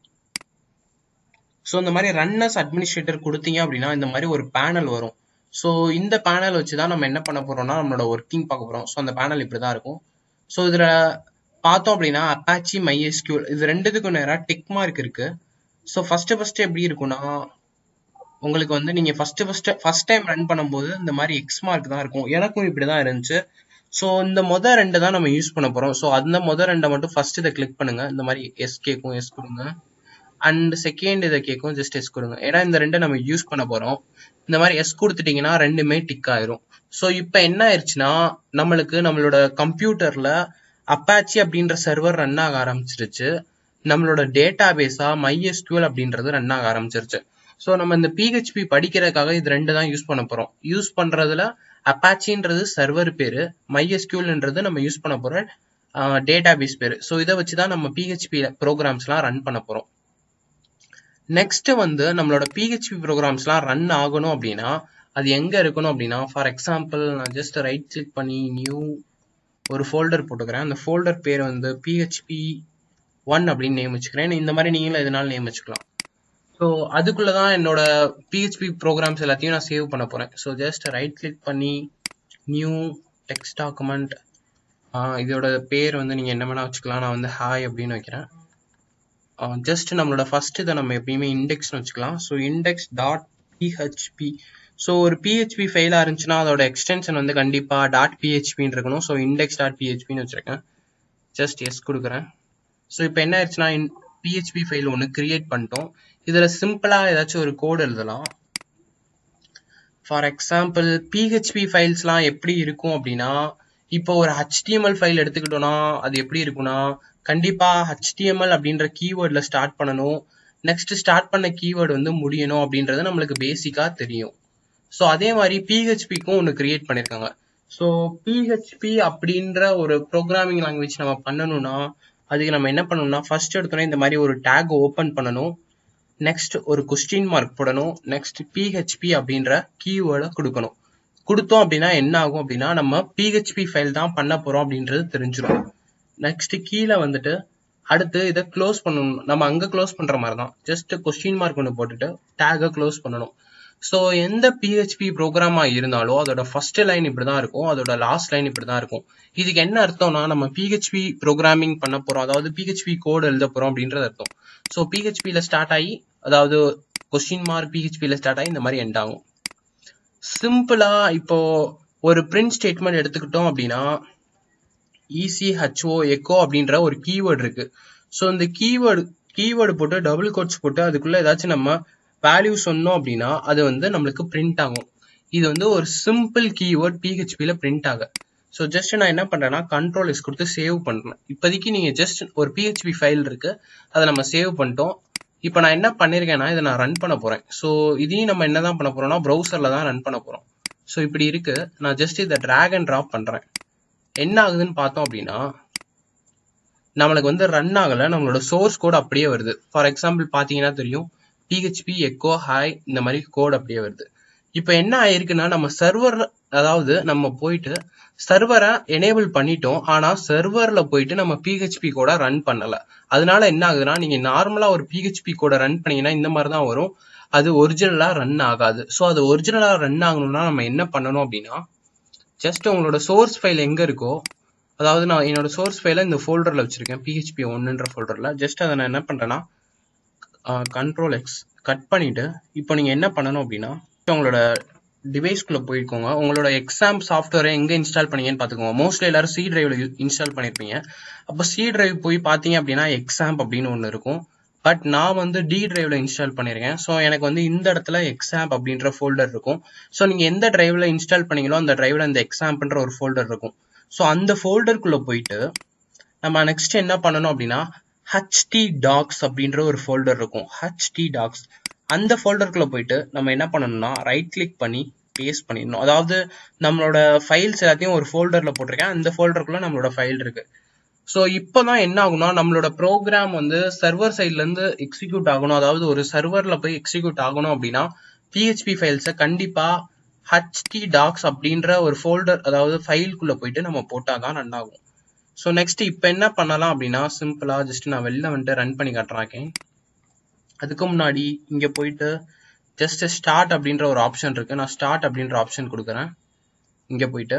ஸோ இந்த மாதிரி ரன்னர்ஸ் அட்மினிஸ்ட்ரேட்டர் கொடுத்தீங்க அப்படின்னா இந்த மாதிரி ஒரு பேனல் வரும் ஸோ இந்த பேனல் வச்சு தான் நம்ம என்ன பண்ண போறோம்னா நம்மளோட ஒர்க்கிங் பார்க்க போறோம் ஸோ அந்த பேனல் இப்படி தான் இருக்கும் ஸோ இதில் பார்த்தோம் அப்படின்னா அப்பாச்சி மைஎஸ்கியூல் இது ரெண்டுத்துக்கும் நேராக டிக் மார்க் இருக்கு ஸோ ஃபர்ஸ்ட் ஃபர்ஸ்ட் எப்படி இருக்கும்னா உங்களுக்கு வந்து நீங்க first first first time run பண்ணும்போது இந்த மாதிரி எக்ஸ் மார்க் தான் இருக்கும் எனக்கும் இப்படி தான் இருந்துச்சு ஸோ இந்த மொதல் ரெண்டு தான் நம்ம யூஸ் பண்ண போறோம் ஸோ அந்த மொதல் ரெண்டை மட்டும் ஃபர்ஸ்ட் இதை கிளிக் பண்ணுங்க இந்த மாதிரி எஸ் கேக்கும் எஸ் கொடுங்க அண்ட் செகண்ட் இதை கேட்கும் ஜஸ்ட் எஸ் கொடுங்க ஏன்னா இந்த ரெண்டை நம்ம யூஸ் பண்ண போறோம் இந்த மாதிரி எஸ் கொடுத்துட்டீங்கன்னா ரெண்டுமே டிக் ஆயிரும் ஸோ இப்போ என்ன ஆயிடுச்சுன்னா நம்மளுக்கு நம்மளோட கம்ப்யூட்டர்ல அப்பாச்சி அப்படின்ற சர்வர் ரன் ஆக ஆரம்பிச்சிருச்சு நம்மளோட டேட்டா பேஸா மைஎஸ்கியூஎல் அப்படின்றது ரன் ஆக ஆரம்பிச்சிருச்சு ஸோ நம்ம இந்த பிஹெச்பி படிக்கிறதுக்காக இது ரெண்டு தான் யூஸ் பண்ண போறோம் யூஸ் பண்றதுல அப்பாச்சின்றது சர்வர் பேரு மைஎஸ்கியூஎல்ன்றது நம்ம யூஸ் பண்ண போற டேட்டா பேஸ் பேரு ஸோ இதை வச்சு தான் நம்ம பிஹெச்பி ப்ரோக்ராம்ஸ்லாம் ரன் பண்ண போறோம் நெக்ஸ்ட் வந்து நம்மளோட பிஹெச்பி ப்ரோக்ராம்ஸ்லாம் ரன் ஆகணும் அப்படின்னா அது எங்க இருக்கணும் அப்படின்னா ஃபார் எக்ஸாம்பிள் நான் ஜஸ்ட் ரைட் கிளிக் பண்ணி நியூ ஒரு ஃபோல்டர் போட்டுக்கிறேன் அந்த ஃபோல்டர் பேர் வந்து பிஹெச்பி ஒன் அப்படின்னு நேம் வச்சுக்கிறேன் இந்த மாதிரி நீங்களும் எதனால நேம் வச்சுக்கலாம் ஸோ அதுக்குள்ள தான் என்னோட பிஹெச்பி ப்ரோக்ராம்ஸ் எல்லாத்தையும் நான் சேவ் பண்ண போறேன் ஸோ ஜஸ்ட் ரைட் கிளிக் பண்ணி நியூ டெக்ஸ்ட் டாக்குமெண்ட் இதோட பேர் வந்து நீங்க என்ன வேணா வச்சுக்கலாம் நான் வந்து ஹாய் அப்படின்னு வைக்கிறேன் ஜஸ்ட் நம்மளோட ஃபர்ஸ்ட் இதை நம்ம எப்பயுமே இண்டெக்ஸ்னு வச்சுக்கலாம் so index dot PHP so ஒரு பிஹெச்பி ஃபெயிலாக இருந்துச்சுன்னா அதோட எக்ஸ்டென்ஷன் வந்து கண்டிப்பாக டாட் பிஹெச்பின்னு இருக்கணும் ஸோ இண்டெக்ஸ் டாட் பிஹெச்பின்னு வச்சிருக்கேன் ஜஸ்ட் எஸ் கொடுக்குறேன் ஸோ இப்போ என்ன ஆயிடுச்சுன்னா பிஹெச்பி ஃபைல் ஒன்று கிரியேட் பண்ணிட்டோம் இதில் சிம்பிளாக ஏதாச்சும் ஒரு கோடு எழுதலாம் ஃபார் எக்ஸாம்பிள் பிஹெச்பி ஃபைல்ஸ்லாம் எப்படி இருக்கும் அப்படின்னா இப்போ ஒரு ஹெச்டிஎம்எல் ஃபைல் எடுத்துக்கிட்டோம்னா அது எப்படி இருக்கும்னா கண்டிப்பா ஹெச்டிஎம்எல் அப்படின்ற கீவேர்ட்ல ஸ்டார்ட் பண்ணணும் நெக்ஸ்ட் ஸ்டார்ட் பண்ண கீவேர்டு வந்து முடியணும் அப்படின்றது நம்மளுக்கு பேசிக்கா தெரியும் ஸோ அதே மாதிரி பிஹெச்பிக்கும் ஒன்று கிரியேட் பண்ணியிருக்காங்க ஸோ பிஹெச்பி அப்படின்ற ஒரு ப்ரோக்ராமிங் லாங்குவேஜ் நம்ம பண்ணணும்னா அதுக்கு நம்ம என்ன பண்ணணும்னா ஃபர்ஸ்ட் எடுத்தோன்னே இந்த மாதிரி ஒரு டேக் ஓப்பன் பண்ணணும் நெக்ஸ்ட் ஒரு கொஸ்டின் மார்க் போடணும் நெக்ஸ்ட் பிஹெச்பி அப்படின்ற கீவேர்டை கொடுக்கணும் கொடுத்தோம் அப்படின்னா என்ன ஆகும் அப்படின்னா நம்ம பிஹெச்பி ஃபைல் தான் பண்ண போறோம் அப்படின்றது தெரிஞ்சிடும் நெக்ஸ்ட் கீழே வந்துட்டு அடுத்து இதை க்ளோஸ் பண்ணணும் நம்ம அங்க க்ளோஸ் பண்ற மாதிரி தான் ஜஸ்ட் கொஸ்டின் மார்க் ஒன்று போட்டுட்டு டேகை க்ளோஸ் பண்ணணும் ஸோ எந்த பிஹெச்பி ப்ரோக்ராமா இருந்தாலும் அதோட ஃபர்ஸ்ட் லைன் இப்படி தான் இருக்கும் அதோட லாஸ்ட் லைன் இப்படி தான் இருக்கும் இதுக்கு என்ன அர்த்தம்னா நம்ம பிஹெச்பி ப்ரோக்ராமிங் பண்ண போறோம் அதாவது பிஹெச்பி கோட் எழுத போறோம் அப்படின்றது அர்த்தம் ஸோ பிஹெச்பியில் ஸ்டார்ட் ஆகி அதாவது கொஸ்டின் மார்க் பிஹெச்பியில் ஸ்டார்ட் ஆகி இந்த மாதிரி எண்ட் ஆகும் சிம்பிளா இப்போ ஒரு பிரிண்ட் ஸ்டேட்மெண்ட் எடுத்துக்கிட்டோம் அப்படின்னா இசிஹெச்ஓ எக்கோ அப்படின்ற ஒரு கீவேர்டு இருக்கு ஸோ இந்த கீவேர்டு கீவேர்டு போட்டு டபுள் கோட்ஸ் போட்டு அதுக்குள்ள ஏதாச்சும் நம்ம வேல்யூ சொன்னோம் அப்படின்னா அது வந்து நம்மளுக்கு பிரிண்ட் ஆகும் இது வந்து ஒரு சிம்பிள் கீவேர்ட் பிஹெச்பியில் பிரிண்ட் ஆக ஸோ ஜஸ்ட் நான் என்ன பண்றேன்னா கண்ட்ரோல் எஸ் கொடுத்து சேவ் பண்றேன் இப்போதைக்கு நீங்க ஜஸ்ட் ஒரு பிஹெச்பி ஃபைல் இருக்கு அதை நம்ம சேவ் பண்ணிட்டோம் இப்போ நான் என்ன பண்ணிருக்கேன்னா இதை நான் ரன் பண்ண போறேன் ஸோ இதையும் நம்ம என்னதான் பண்ண போறோம்னா ப்ரௌசர்ல தான் ரன் பண்ண போறோம் ஸோ இப்படி இருக்கு நான் ஜஸ்ட் இதை டிராக் அண்ட் ட்ராப் பண்றேன் என்ன ஆகுதுன்னு பார்த்தோம் அப்படின்னா நம்மளுக்கு வந்து ரன் ஆகல நம்மளோட சோர்ஸ் கோட் அப்படியே வருது ஃபார் எக்ஸாம்பிள் பாத்தீங்கன்னா தெரியும் பிஹெச்பி எக்கோ ஹாய் இந்த மாதிரி கோட் அப்படியே வருது இப்போ என்ன ஆயிருக்குன்னா நம்ம சர்வர் அதாவது நம்ம போயிட்டு சர்வரை எனேபிள் பண்ணிட்டோம் ஆனா சர்வர்ல போயிட்டு நம்ம பிஹெச்பி கோட ரன் பண்ணல அதனால என்ன ஆகுதுன்னா நீங்க நார்மலா ஒரு பிஹெச்பி கோட ரன் பண்ணீங்கன்னா இந்த மாதிரி தான் வரும் அது ஒரிஜினலா ரன் ஆகாது ஸோ அது ஒரிஜினலா ரன் ஆகணும்னா நம்ம என்ன பண்ணணும் அப்படின்னா ஜஸ்ட் உங்களோட சோர்ஸ் ஃபைல் எங்க இருக்கோ அதாவது நான் என்னோட சோர்ஸ் ஃபைலை இந்த ஃபோல்டர்ல வச்சிருக்கேன் பிஹெச்பி ஒன்னுன்ற ஃபோல்டர்ல ஜஸ்ட் அதை நான் என்ன பண்றேன்னா கண்ட்ரோல் எக்ஸ் கட் பண்ணிட்டு இப்போ நீங்க என்ன பண்ணணும் அப்படின்னா உங்களோட டிவைஸ்குள்ள போய்க்கோங்க உங்களோட எக்ஸாம் சாஃப்ட்வேரை எங்க இன்ஸ்டால் பண்ணீங்கன்னு பாத்துக்கோங்க மோஸ்ட்லி எல்லாரும் சி டிரைவ்ல இன்ஸ்டால் பண்ணிருப்பீங்க அப்போ சி டிரைவ் போய் பாத்தீங்க அப்படின்னா எக்ஸாம் அப்படின்னு ஒன்று இருக்கும் பட் நான் வந்து டி டிரைவ்ல இன்ஸ்டால் பண்ணிருக்கேன் ஸோ எனக்கு வந்து இந்த இடத்துல எக்ஸாம் அப்படின்ற ஃபோல்டர் இருக்கும் ஸோ நீங்க எந்த டிரைவ்ல இன்ஸ்டால் பண்ணீங்களோ அந்த டிரைவ்ல இந்த எக்ஸாம்ன்ற ஒரு ஃபோல்டர் இருக்கும் ஸோ அந்த ஃபோல்டருக்குள்ள போயிட்டு நம்ம நெக்ஸ்ட் என்ன பண்ணணும் அப்படின்னா ஹச்டி டாக்ஸ் அப்படின்ற ஒரு ஃபோல்டர் இருக்கும் ஹச்டி டாக்ஸ் அந்த ஃபோல்டருக்குள்ள போயிட்டு நம்ம என்ன பண்ணணும்னா ரைட் கிளிக் பண்ணி பேஸ்ட் பண்ணிடணும் அதாவது நம்மளோட ஃபைல்ஸ் எல்லாத்தையும் ஒரு ஃபோல்டர்ல போட்டிருக்கேன் அந்த ஃபோல்டருக்குள்ள நம்மளோட ஃபைல் இருக்கு ஸோ இப்போதான் என்ன ஆகும்னா நம்மளோட ப்ரோக்ராம் வந்து சர்வர் சைட்ல இருந்து எக்ஸிக்யூட் ஆகணும் அதாவது ஒரு சர்வர்ல போய் எக்ஸிக்யூட் ஆகணும் அப்படின்னா பிஹெச்பி ஃபைல்ஸை கண்டிப்பா ஹச்டி டாக்ஸ் அப்படின்ற ஒரு ஃபோல்டர் அதாவது ஃபைல்குள்ள போயிட்டு நம்ம போட்டாதான் ரன் ஆகும் ஸோ நெக்ஸ்ட் இப்போ என்ன பண்ணலாம் அப்படின்னா சிம்பிளா ஜஸ்ட் நான் வெளில வந்துட்டு ரன் பண்ணி காட்டுறாக்கேன் அதுக்கு முன்னாடி இங்க போயிட்டு ஜஸ்ட் ஸ்டார்ட் அப்படின்ற ஒரு ஆப்ஷன் இருக்கு நான் ஸ்டார்ட் அப்படின்ற ஆப்ஷன் கொடுக்குறேன் இங்க போயிட்டு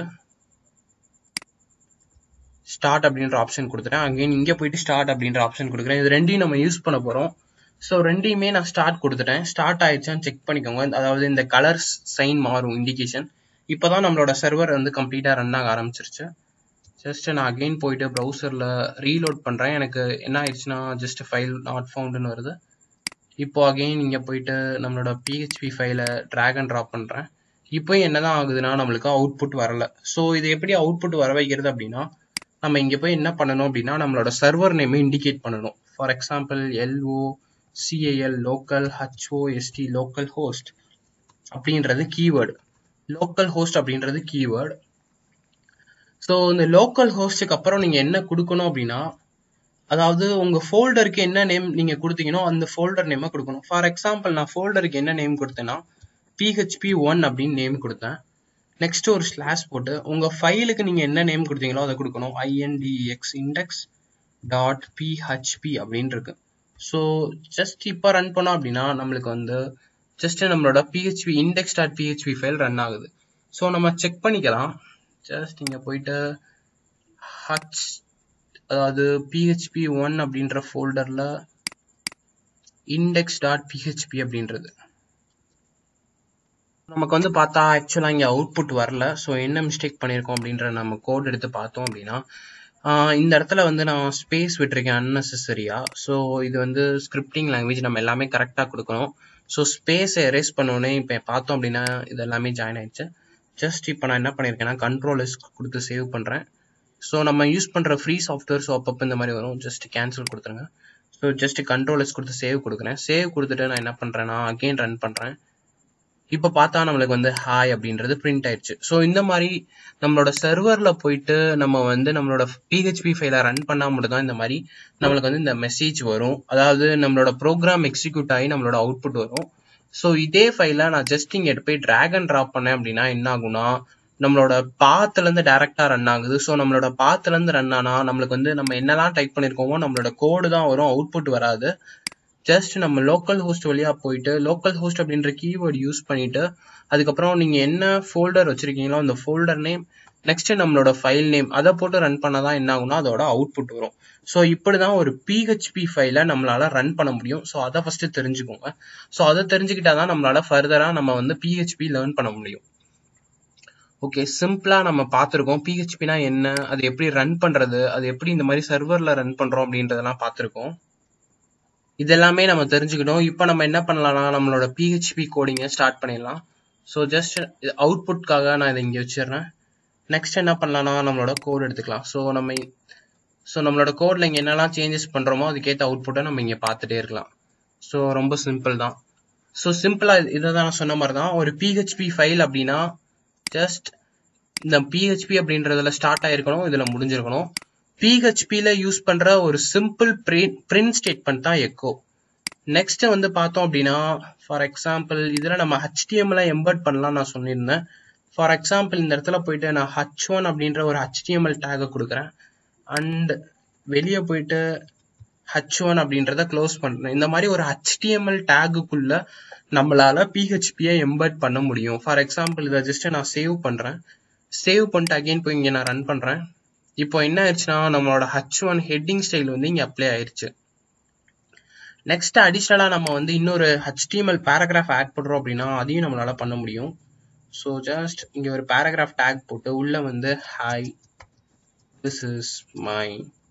ஸ்டார்ட் அப்படின்ற ஆப்ஷன் கொடுத்துறேன் அகைன் இங்க போயிட்டு ஸ்டார்ட் அப்படின்ற ஆப்ஷன் கொடுக்குறேன் இது ரெண்டையும் நம்ம யூஸ் பண்ண போறோம் ஸோ ரெண்டையுமே நான் ஸ்டார்ட் கொடுத்துட்டேன் ஸ்டார்ட் ஆயிடுச்சான்னு செக் பண்ணிக்கோங்க அதாவது இந்த கலர் சைன் மாறும் இண்டிகேஷன் இப்போதான் நம்மளோட சர்வர் வந்து கம்ப்ளீட்டா ரன் ஆக ஆரம்பிச்சிருச்சு ஜஸ்ட் நான் அகைன் போயிட்டு ப்ரௌசர்ல ரீலோட் பண்றேன் எனக்கு என்ன ஆயிடுச்சுன்னா ஜஸ்ட் ஃபைல் நாட் ஃபவுண்டுன்னு வருது இப்போ அகைன் இங்க போயிட்டு நம்மளோட பிஹெச்பி ஃபைலை ட்ராக் அண்ட் ட்ராப் பண்றேன் இப்போ என்னதான் ஆகுதுன்னா நம்மளுக்கு அவுட்புட் வரல ஸோ இது எப்படி அவுட்புட் வர வைக்கிறது அப்படின்னா நம்ம இங்க போய் என்ன பண்ணணும் அப்படின்னா நம்மளோட சர்வர் நேம் இண்டிகேட் பண்ணணும் for example L O C A L local H O S T local host அப்படின்றது கீவேர்டு லோக்கல் ஹோஸ்ட் அப்படின்றது கீவேர்டு ஸோ இந்த லோக்கல் ஹோஸ்டுக்கு அப்புறம் நீங்க என்ன கொடுக்கணும் அப்படின்னா அதாவது உங்க ஃபோல்டருக்கு என்ன நேம் நீங்க கொடுத்தீங்களோ அந்த ஃபோல்டர் நேமை கொடுக்கணும் ஃபார் எக்ஸாம்பிள் நான் ஃபோல்டருக்கு என்ன நேம் கொடுத்தேன்னா பிஹெச்பி ஒன் அப்படின்னு நேம் கொடுத்தேன் நெக்ஸ்ட் ஒரு ஸ்லாஷ் போட்டு உங்க ஃபைலுக்கு நீங்க என்ன நேம் கொடுத்தீங்களோ அதை கொடுக்கணும் ஐஎன்டிஎக்ஸ் இண்டெக்ஸ் டாட் பிஹெச்பி அப்படின்னு இருக்கு ஸோ ஜஸ்ட் இப்போ ரன் பண்ணோம் அப்படின்னா நம்மளுக்கு வந்து ஜஸ்ட் நம்மளோட PHP index dot PHP file run ஆகுது ஸோ நம்ம செக் பண்ணிக்கலாம் ஜஸ்ட் இங்க போயிட்டு ஹச் அதாவது பிஹெச்பி ஒன் அப்படின்ற ஃபோல்டர்ல இண்டெக்ஸ் டாட் பிஹெச்பி அப்படின்றது நமக்கு வந்து பார்த்தா ஆக்சுவலா இங்க அவுட்புட் வரல ஸோ என்ன மிஸ்டேக் பண்ணியிருக்கோம் அப்படின்ற நம்ம கோட் எடுத்து பார்த்தோம் அப்படின்னா இந்த இடத்துல வந்து நான் ஸ்பேஸ் விட்டுருக்கேன் அன்னெசரியா ஸோ இது வந்து ஸ்கிரிப்டிங் லாங்குவேஜ் நம்ம எல்லாமே கரெக்டாக கொடுக்கணும் ஸோ ஸ்பேஸை எரேஸ் பண்ணோடனே இப்போ பார்த்தோம் அப்படின்னா இது எல்லாமே ஜாயின் ஆயிடுச்சு ஜஸ்ட் இப்போ நான் என்ன பண்ணியிருக்கேன்னா கண்ட்ரோல் எஸ் கொடுத்து சேவ் பண்ணுறேன் ஸோ நம்ம யூஸ் பண்ணுற ஃப்ரீ சாஃப்ட்வேர் ஸோ அப்பப்போ இந்த மாதிரி வரும் ஜஸ்ட் கேன்சல் கொடுத்துருங்க ஸோ ஜஸ்ட் கண்ட்ரோல் எஸ் கொடுத்து சேவ் கொடுக்குறேன் சேவ் கொடுத்துட்டு நான் என்ன பண்ணுறேன்னா அகெயின் ரன் பண்ணுறேன் இப்போ பார்த்தா நம்மளுக்கு வந்து ஹாய் அப்படின்றது பிரிண்ட் ஆயிடுச்சு ஸோ இந்த மாதிரி நம்மளோட சர்வர்ல போயிட்டு நம்ம வந்து நம்மளோட பிஹெச்பி ஃபைலை ரன் பண்ணா மட்டும் தான் இந்த மாதிரி நம்மளுக்கு வந்து இந்த மெசேஜ் வரும் அதாவது நம்மளோட ப்ரோக்ராம் எக்ஸிக்யூட் ஆகி நம்மளோட அவுட்புட் வரும் ஸோ இதே ஃபைலை நான் ஜஸ்ட் இங்க எடுத்து போய் ட்ராக் அண்ட் ட்ராப் பண்ணேன் அப்படின்னா என்ன ஆகும்னா நம்மளோட பாத்துல இருந்து டைரக்டா ரன் ஆகுது ஸோ நம்மளோட பாத்துல இருந்து ரன் ஆனா நம்மளுக்கு வந்து நம்ம என்னெல்லாம் டைப் பண்ணிருக்கோமோ நம்மளோட கோடு தான் வரும் அவுட்புட் வராது ஜஸ்ட் நம்ம லோக்கல் ஹோஸ்ட் வழியா போயிட்டு லோக்கல் ஹோஸ்ட் அப்படின்ற கீவேர்டு யூஸ் பண்ணிட்டு அதுக்கப்புறம் நீங்க என்ன ஃபோல்டர் வச்சிருக்கீங்களோ அந்த ஃபோல்டர் நேம் நெக்ஸ்ட் நம்மளோட ஃபைல் நேம் அதை போட்டு ரன் பண்ணாதான் என்ன ஆகும்னா அதோட அவுட்புட் வரும் ஸோ இப்படிதான் ஒரு பிஹெச்பி ஃபைலை நம்மளால ரன் பண்ண முடியும் ஸோ அதை ஃபர்ஸ்ட் தெரிஞ்சுக்கோங்க ஸோ அதை தெரிஞ்சுக்கிட்டாதான் நம்மளால ஃபர்தரா நம்ம வந்து பிஹெச்பி லேர்ன் பண்ண முடியும் ஓகே சிம்பிளா நம்ம பார்த்துருக்கோம் பிஹெச்பினா என்ன அது எப்படி ரன் பண்றது அது எப்படி இந்த மாதிரி சர்வர்ல ரன் பண்றோம் அப்படின்றதெல்லாம் பார்த்துருக்கோம் இதெல்லாமே நம்ம தெரிஞ்சுக்கிட்டோம் இப்போ நம்ம என்ன பண்ணலாம்னா நம்மளோட பிஹெச்பி கோடிங்கை ஸ்டார்ட் பண்ணிடலாம் ஸோ ஜஸ்ட் அவுட்புட்காக நான் இதை இங்கே வச்சிடுறேன் நெக்ஸ்ட் என்ன பண்ணலாம்னா நம்மளோட கோட் எடுத்துக்கலாம் ஸோ நம்ம ஸோ நம்மளோட கோட்ல இங்கே என்னெல்லாம் சேஞ்சஸ் பண்ணுறோமோ அதுக்கேற்ற அவுட்புட்டை நம்ம இங்கே பார்த்துட்டே இருக்கலாம் ஸோ ரொம்ப சிம்பிள் தான் ஸோ சிம்பிளாக இதை தான் நான் சொன்ன மாதிரி தான் ஒரு பிஹெச்பி ஃபைல் அப்படின்னா ஜஸ்ட் இந்த பிஹெச்பி அப்படின்றதுல ஸ்டார்ட் ஆயிருக்கணும் இதில் முடிஞ்சிருக்கணும் பிஹெச்பியில் யூஸ் பண்ணுற ஒரு சிம்பிள் பிரிண்ட் ஸ்டேட்மெண்ட் தான் எக்கோ நெக்ஸ்ட் வந்து பார்த்தோம் அப்படின்னா ஃபார் எக்ஸாம்பிள் இதில் நம்ம ஹெச்டிஎம்ல எம்பர்ட் பண்ணலாம் நான் சொல்லியிருந்தேன் ஃபார் எக்ஸாம்பிள் இந்த இடத்துல போயிட்டு நான் ஹச் ஒன் அப்படின்ற ஒரு ஹெச்டிஎம்எல் டேகை கொடுக்குறேன் அண்ட் வெளியே போயிட்டு ஹச் ஒன் அப்படின்றத க்ளோஸ் பண்ணுறேன் இந்த மாதிரி ஒரு ஹெச்டிஎம்எல் டேகுக்குள்ள நம்மளால பிஹெச்பியை எம்பர்ட் பண்ண முடியும் ஃபார் எக்ஸாம்பிள் இதை ஜஸ்ட் நான் சேவ் பண்ணுறேன் சேவ் பண்ணிட்டு அகைன் போய் இங்கே நான் ரன் பண்ணுறேன் இப்போ என்ன ஆயிடுச்சுன்னா நம்மளோட ஹச் ஒன் ஹெட்டிங் ஸ்டைல் வந்து இங்கே அப்ளை ஆயிடுச்சு நெக்ஸ்ட் அடிஷ்னலாக நம்ம வந்து இன்னொரு ஹெச்டிஎம்எல் பேராகிராஃப் ஆட் பண்ணுறோம் அப்படின்னா அதையும் நம்மளால பண்ண முடியும் ஸோ ஜஸ்ட் இங்கே ஒரு பேராகிராஃப் டேக் போட்டு உள்ள வந்து hi this is my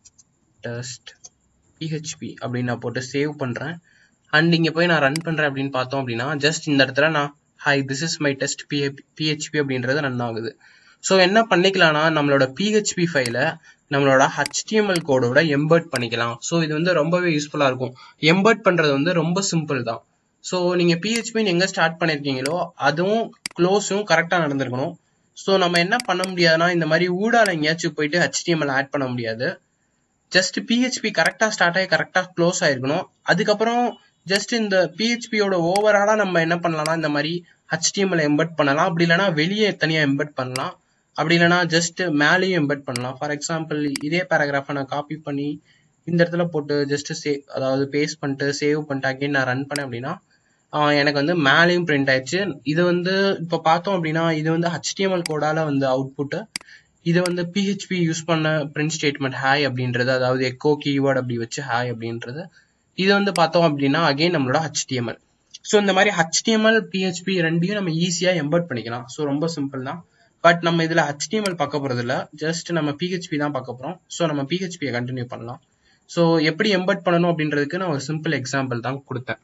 test PHP அப்படின்னு நான் போட்டு சேவ் பண்ணுறேன் அண்ட் இங்கே போய் நான் ரன் பண்ணுறேன் அப்படின்னு பார்த்தோம் அப்படின்னா ஜஸ்ட் இந்த இடத்துல நான் hi this is my test PH PHP அப்படின்றது ரன் ஆகுது ஸோ என்ன பண்ணிக்கலாம்னா நம்மளோட பிஹெச்பி ஃபைலை நம்மளோட ஹெச்டிஎம்எல் கோடோட எம்பர்ட் பண்ணிக்கலாம் ஸோ இது வந்து ரொம்பவே யூஸ்ஃபுல்லாக இருக்கும் எம்பர்ட் பண்ணுறது வந்து ரொம்ப சிம்பிள் தான் ஸோ நீங்கள் பிஹெச்பின்னு எங்கே ஸ்டார்ட் பண்ணியிருக்கீங்களோ அதுவும் க்ளோஸும் கரெக்டாக நடந்திருக்கணும் ஸோ நம்ம என்ன பண்ண முடியாதுன்னா இந்த மாதிரி ஊடால எங்கேயாச்சும் போயிட்டு ஹெச்டிஎம்எல் ஆட் பண்ண முடியாது ஜஸ்ட் பிஹெச்பி கரெக்டாக ஸ்டார்ட் ஆகி கரெக்டாக க்ளோஸ் ஆயிருக்கணும் அதுக்கப்புறம் ஜஸ்ட் இந்த பிஹெச்பியோட ஓவராலாக நம்ம என்ன பண்ணலாம்னா இந்த மாதிரி ஹெச்டிஎம்எல் எம்பர்ட் பண்ணலாம் அப்படி இல்லைனா வெளியே தனியாக எம்பர்ட் பண்ணலாம் அப்படி இல்லைனா ஜஸ்ட் மேலேயும் எம்பெட் பண்ணலாம் ஃபார் எக்ஸாம்பிள் இதே பேராகிராஃபை நான் காப்பி பண்ணி இந்த இடத்துல போட்டு ஜஸ்ட் சே அதாவது பேஸ்ட் பண்ணிட்டு சேவ் பண்ணிட்டு அகைன் நான் ரன் பண்ணேன் அப்படின்னா எனக்கு வந்து மேலேயும் பிரிண்ட் ஆயிடுச்சு இது வந்து இப்போ பார்த்தோம் அப்படின்னா இது வந்து ஹெச்டிஎம்எல் கோடால வந்து அவுட்புட்டு இது வந்து பிஹெச்பி யூஸ் பண்ண பிரிண்ட் ஸ்டேட்மெண்ட் ஹாய் அப்படின்றது அதாவது எக்கோ கீவேர்ட் அப்படி வச்சு ஹாய் அப்படின்றது இது வந்து பார்த்தோம் அப்படின்னா அகைன் நம்மளோட ஹெச்டிஎம்எல் ஸோ இந்த மாதிரி ஹெச்டிஎம்எல் பிஹெச்பி ரெண்டையும் நம்ம ஈஸியாக எம்பர்ட் பண்ணிக்கலாம் ஸோ ரொம்ப சிம்பிள் தான் பட் நம்ம இதில் ஹெச்டிஎம்எல் பார்க்க போகிறது இல்லை ஜஸ்ட் நம்ம பிஹெச்பி தான் பார்க்க போகிறோம் ஸோ நம்ம பிஹெச்பியை கண்டினியூ பண்ணலாம் ஸோ எப்படி எம்பர்ட் பண்ணணும் அப்படின்றதுக்கு நான் ஒரு சிம்பிள் எக்ஸாம்பிள் தான் கொடுத்தேன்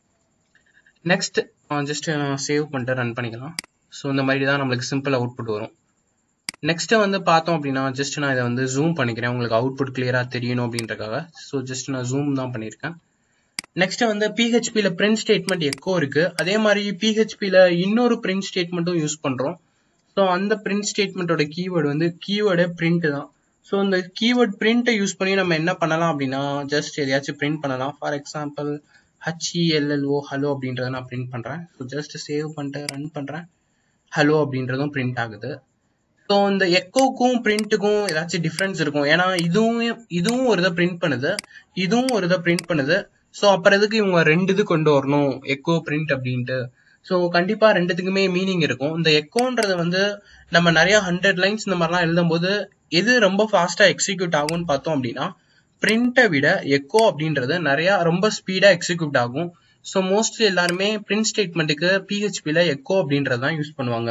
நெக்ஸ்ட் ஜஸ்ட் சேவ் பண்ணிட்டு ரன் பண்ணிக்கலாம் ஸோ இந்த மாதிரி தான் நம்மளுக்கு சிம்பிள் அவுட்புட் வரும் நெக்ஸ்ட் வந்து பார்த்தோம் அப்படின்னா ஜஸ்ட் நான் இதை வந்து ஜூம் பண்ணிக்கிறேன் உங்களுக்கு அவுட்புட் கிளியராக தெரியணும் அப்படின்றக்காக ஸோ ஜஸ்ட் நான் ஜூம் தான் பண்ணியிருக்கேன் நெக்ஸ்ட் வந்து பிஹெச்பியில் பிரிண்ட் ஸ்டேட்மெண்ட் எக்கோ இருக்கு அதே மாதிரி பிஹெச்பியில் இன்னொரு பிரிண்ட் ஸ்டேட்மெண்ட்டும் யூஸ் பண்ணுறோம் ஸோ அந்த பிரிண்ட் ஸ்டேட்மெண்ட்டோட கீவேர்டு வந்து கீவேர்டு பிரிண்ட் தான் ஸோ இந்த கீவேர்ட் பிரிண்ட்டை யூஸ் பண்ணி நம்ம என்ன பண்ணலாம் அப்படின்னா ஜஸ்ட் எதையாச்சும் பிரிண்ட் பண்ணலாம் ஃபார் எக்ஸாம்பிள் ஹச்இஎல்எல்ஓ ஹலோ அப்படின்றத நான் பிரிண்ட் பண்ணுறேன் ஸோ ஜஸ்ட் சேவ் பண்ணிட்டு ரன் பண்ணுறேன் ஹலோ அப்படின்றதும் பிரிண்ட் ஆகுது ஸோ இந்த எக்கோக்கும் பிரிண்ட்டுக்கும் ஏதாச்சும் டிஃப்ரென்ஸ் இருக்கும் ஏன்னா இதுவும் இதுவும் ஒரு இதை பிரிண்ட் பண்ணுது இதுவும் ஒரு இதை பிரிண்ட் பண்ணுது ஸோ அப்புறம் எதுக்கு இவங்க ரெண்டு இது கொண்டு வரணும் எக்கோ பிரிண்ட் அப்படின்ட்டு ஸோ கண்டிப்பா ரெண்டுத்துக்குமே மீனிங் இருக்கும் இந்த எக்கோன்றது வந்து நம்ம நிறைய ஹண்ட்ரட் லைன்ஸ் இந்த மாதிரிலாம் எழுதும்போது எது ரொம்ப ஃபாஸ்டா எக்ஸிக்யூட் ஆகும்னு பார்த்தோம் அப்படின்னா பிரிண்ட்டை விட எக்கோ அப்படின்றது நிறைய ரொம்ப ஸ்பீடா எக்ஸிக்யூட் ஆகும் ஸோ மோஸ்ட்லி எல்லாருமே பிரிண்ட் ஸ்டேட்மெண்ட்டுக்கு பிஹெச்பியில் எக்கோ அப்படின்றது தான் யூஸ் பண்ணுவாங்க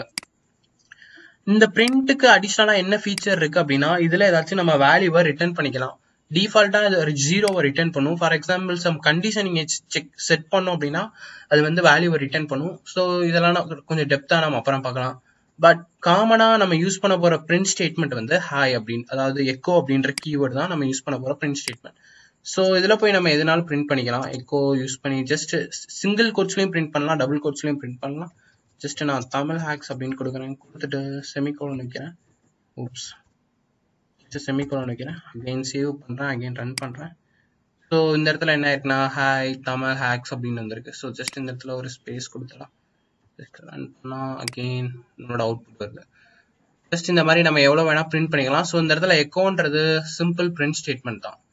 இந்த பிரிண்ட்டுக்கு அடிஷ்னலாக என்ன ஃபீச்சர் இருக்கு அப்படின்னா இதில் ஏதாச்சும் நம்ம வேல்யூவை ரிட்டர்ன் பண்ணிக்கலாம் டிஃபால்ட்டாக அது ஒரு ஜீரோவை ரிட்டர்ன் பண்ணும் ஃபார் எக்ஸாம்பிள் சம் கண்டிஷன் நீங்கள் செக் செட் பண்ணோம் அப்படின்னா அது வந்து வேல்யூவை ரிட்டர்ன் பண்ணும் ஸோ இதெல்லாம் கொஞ்சம் டெப்த்தாக நம்ம அப்புறம் பார்க்கலாம் பட் காமனாக நம்ம யூஸ் பண்ண போகிற பிரிண்ட் ஸ்டேட்மெண்ட் வந்து ஹாய் அப்படின்னு அதாவது எக்கோ அப்படின்ற கீவேர்டு தான் நம்ம யூஸ் பண்ண போகிற பிரிண்ட் ஸ்டேட்மெண்ட் ஸோ இதில் போய் நம்ம எதனாலும் பிரிண்ட் பண்ணிக்கலாம் எக்கோ யூஸ் பண்ணி ஜஸ்ட் சிங்கிள் கோட்ஸ்லையும் பிரிண்ட் பண்ணலாம் டபுள் கோட்ஸ்லையும் பிரிண்ட் பண்ணலாம் ஜஸ்ட் நான் தமிழ் ஹேக்ஸ் அப்படின்னு கொடுக்குறேன் கொடுத்துட்டு செமிகோலன் வைக்கிறேன் ஊப்ஸ் ஜஸ்ட் செமிகோலன் வைக்கிறேன் அகைன் சேவ் பண்ணுறேன் அகைன் ரன் பண்ணுறேன் ஸோ இந்த இடத்துல என்ன இருக்குன்னா ஹாய் தமிழ் ஹேக்ஸ் அப்படின்னு வந்திருக்கு ஸோ ஜஸ்ட் இந்த இடத்துல ஒரு ஸ்பேஸ் கொடுத்துடலாம் ஜஸ்ட் ரன் பண்ணால் அகெயின் நம்மளோட அவுட்புட் வருது ஜஸ்ட் இந்த மாதிரி நம்ம எவ்வளோ வேணால் பிரிண்ட் பண்ணிக்கலாம் ஸோ இந்த இடத்துல எக்கோன்றது சிம்பிள் பிரிண்ட் ஸ்டேட்மெண்ட் தான்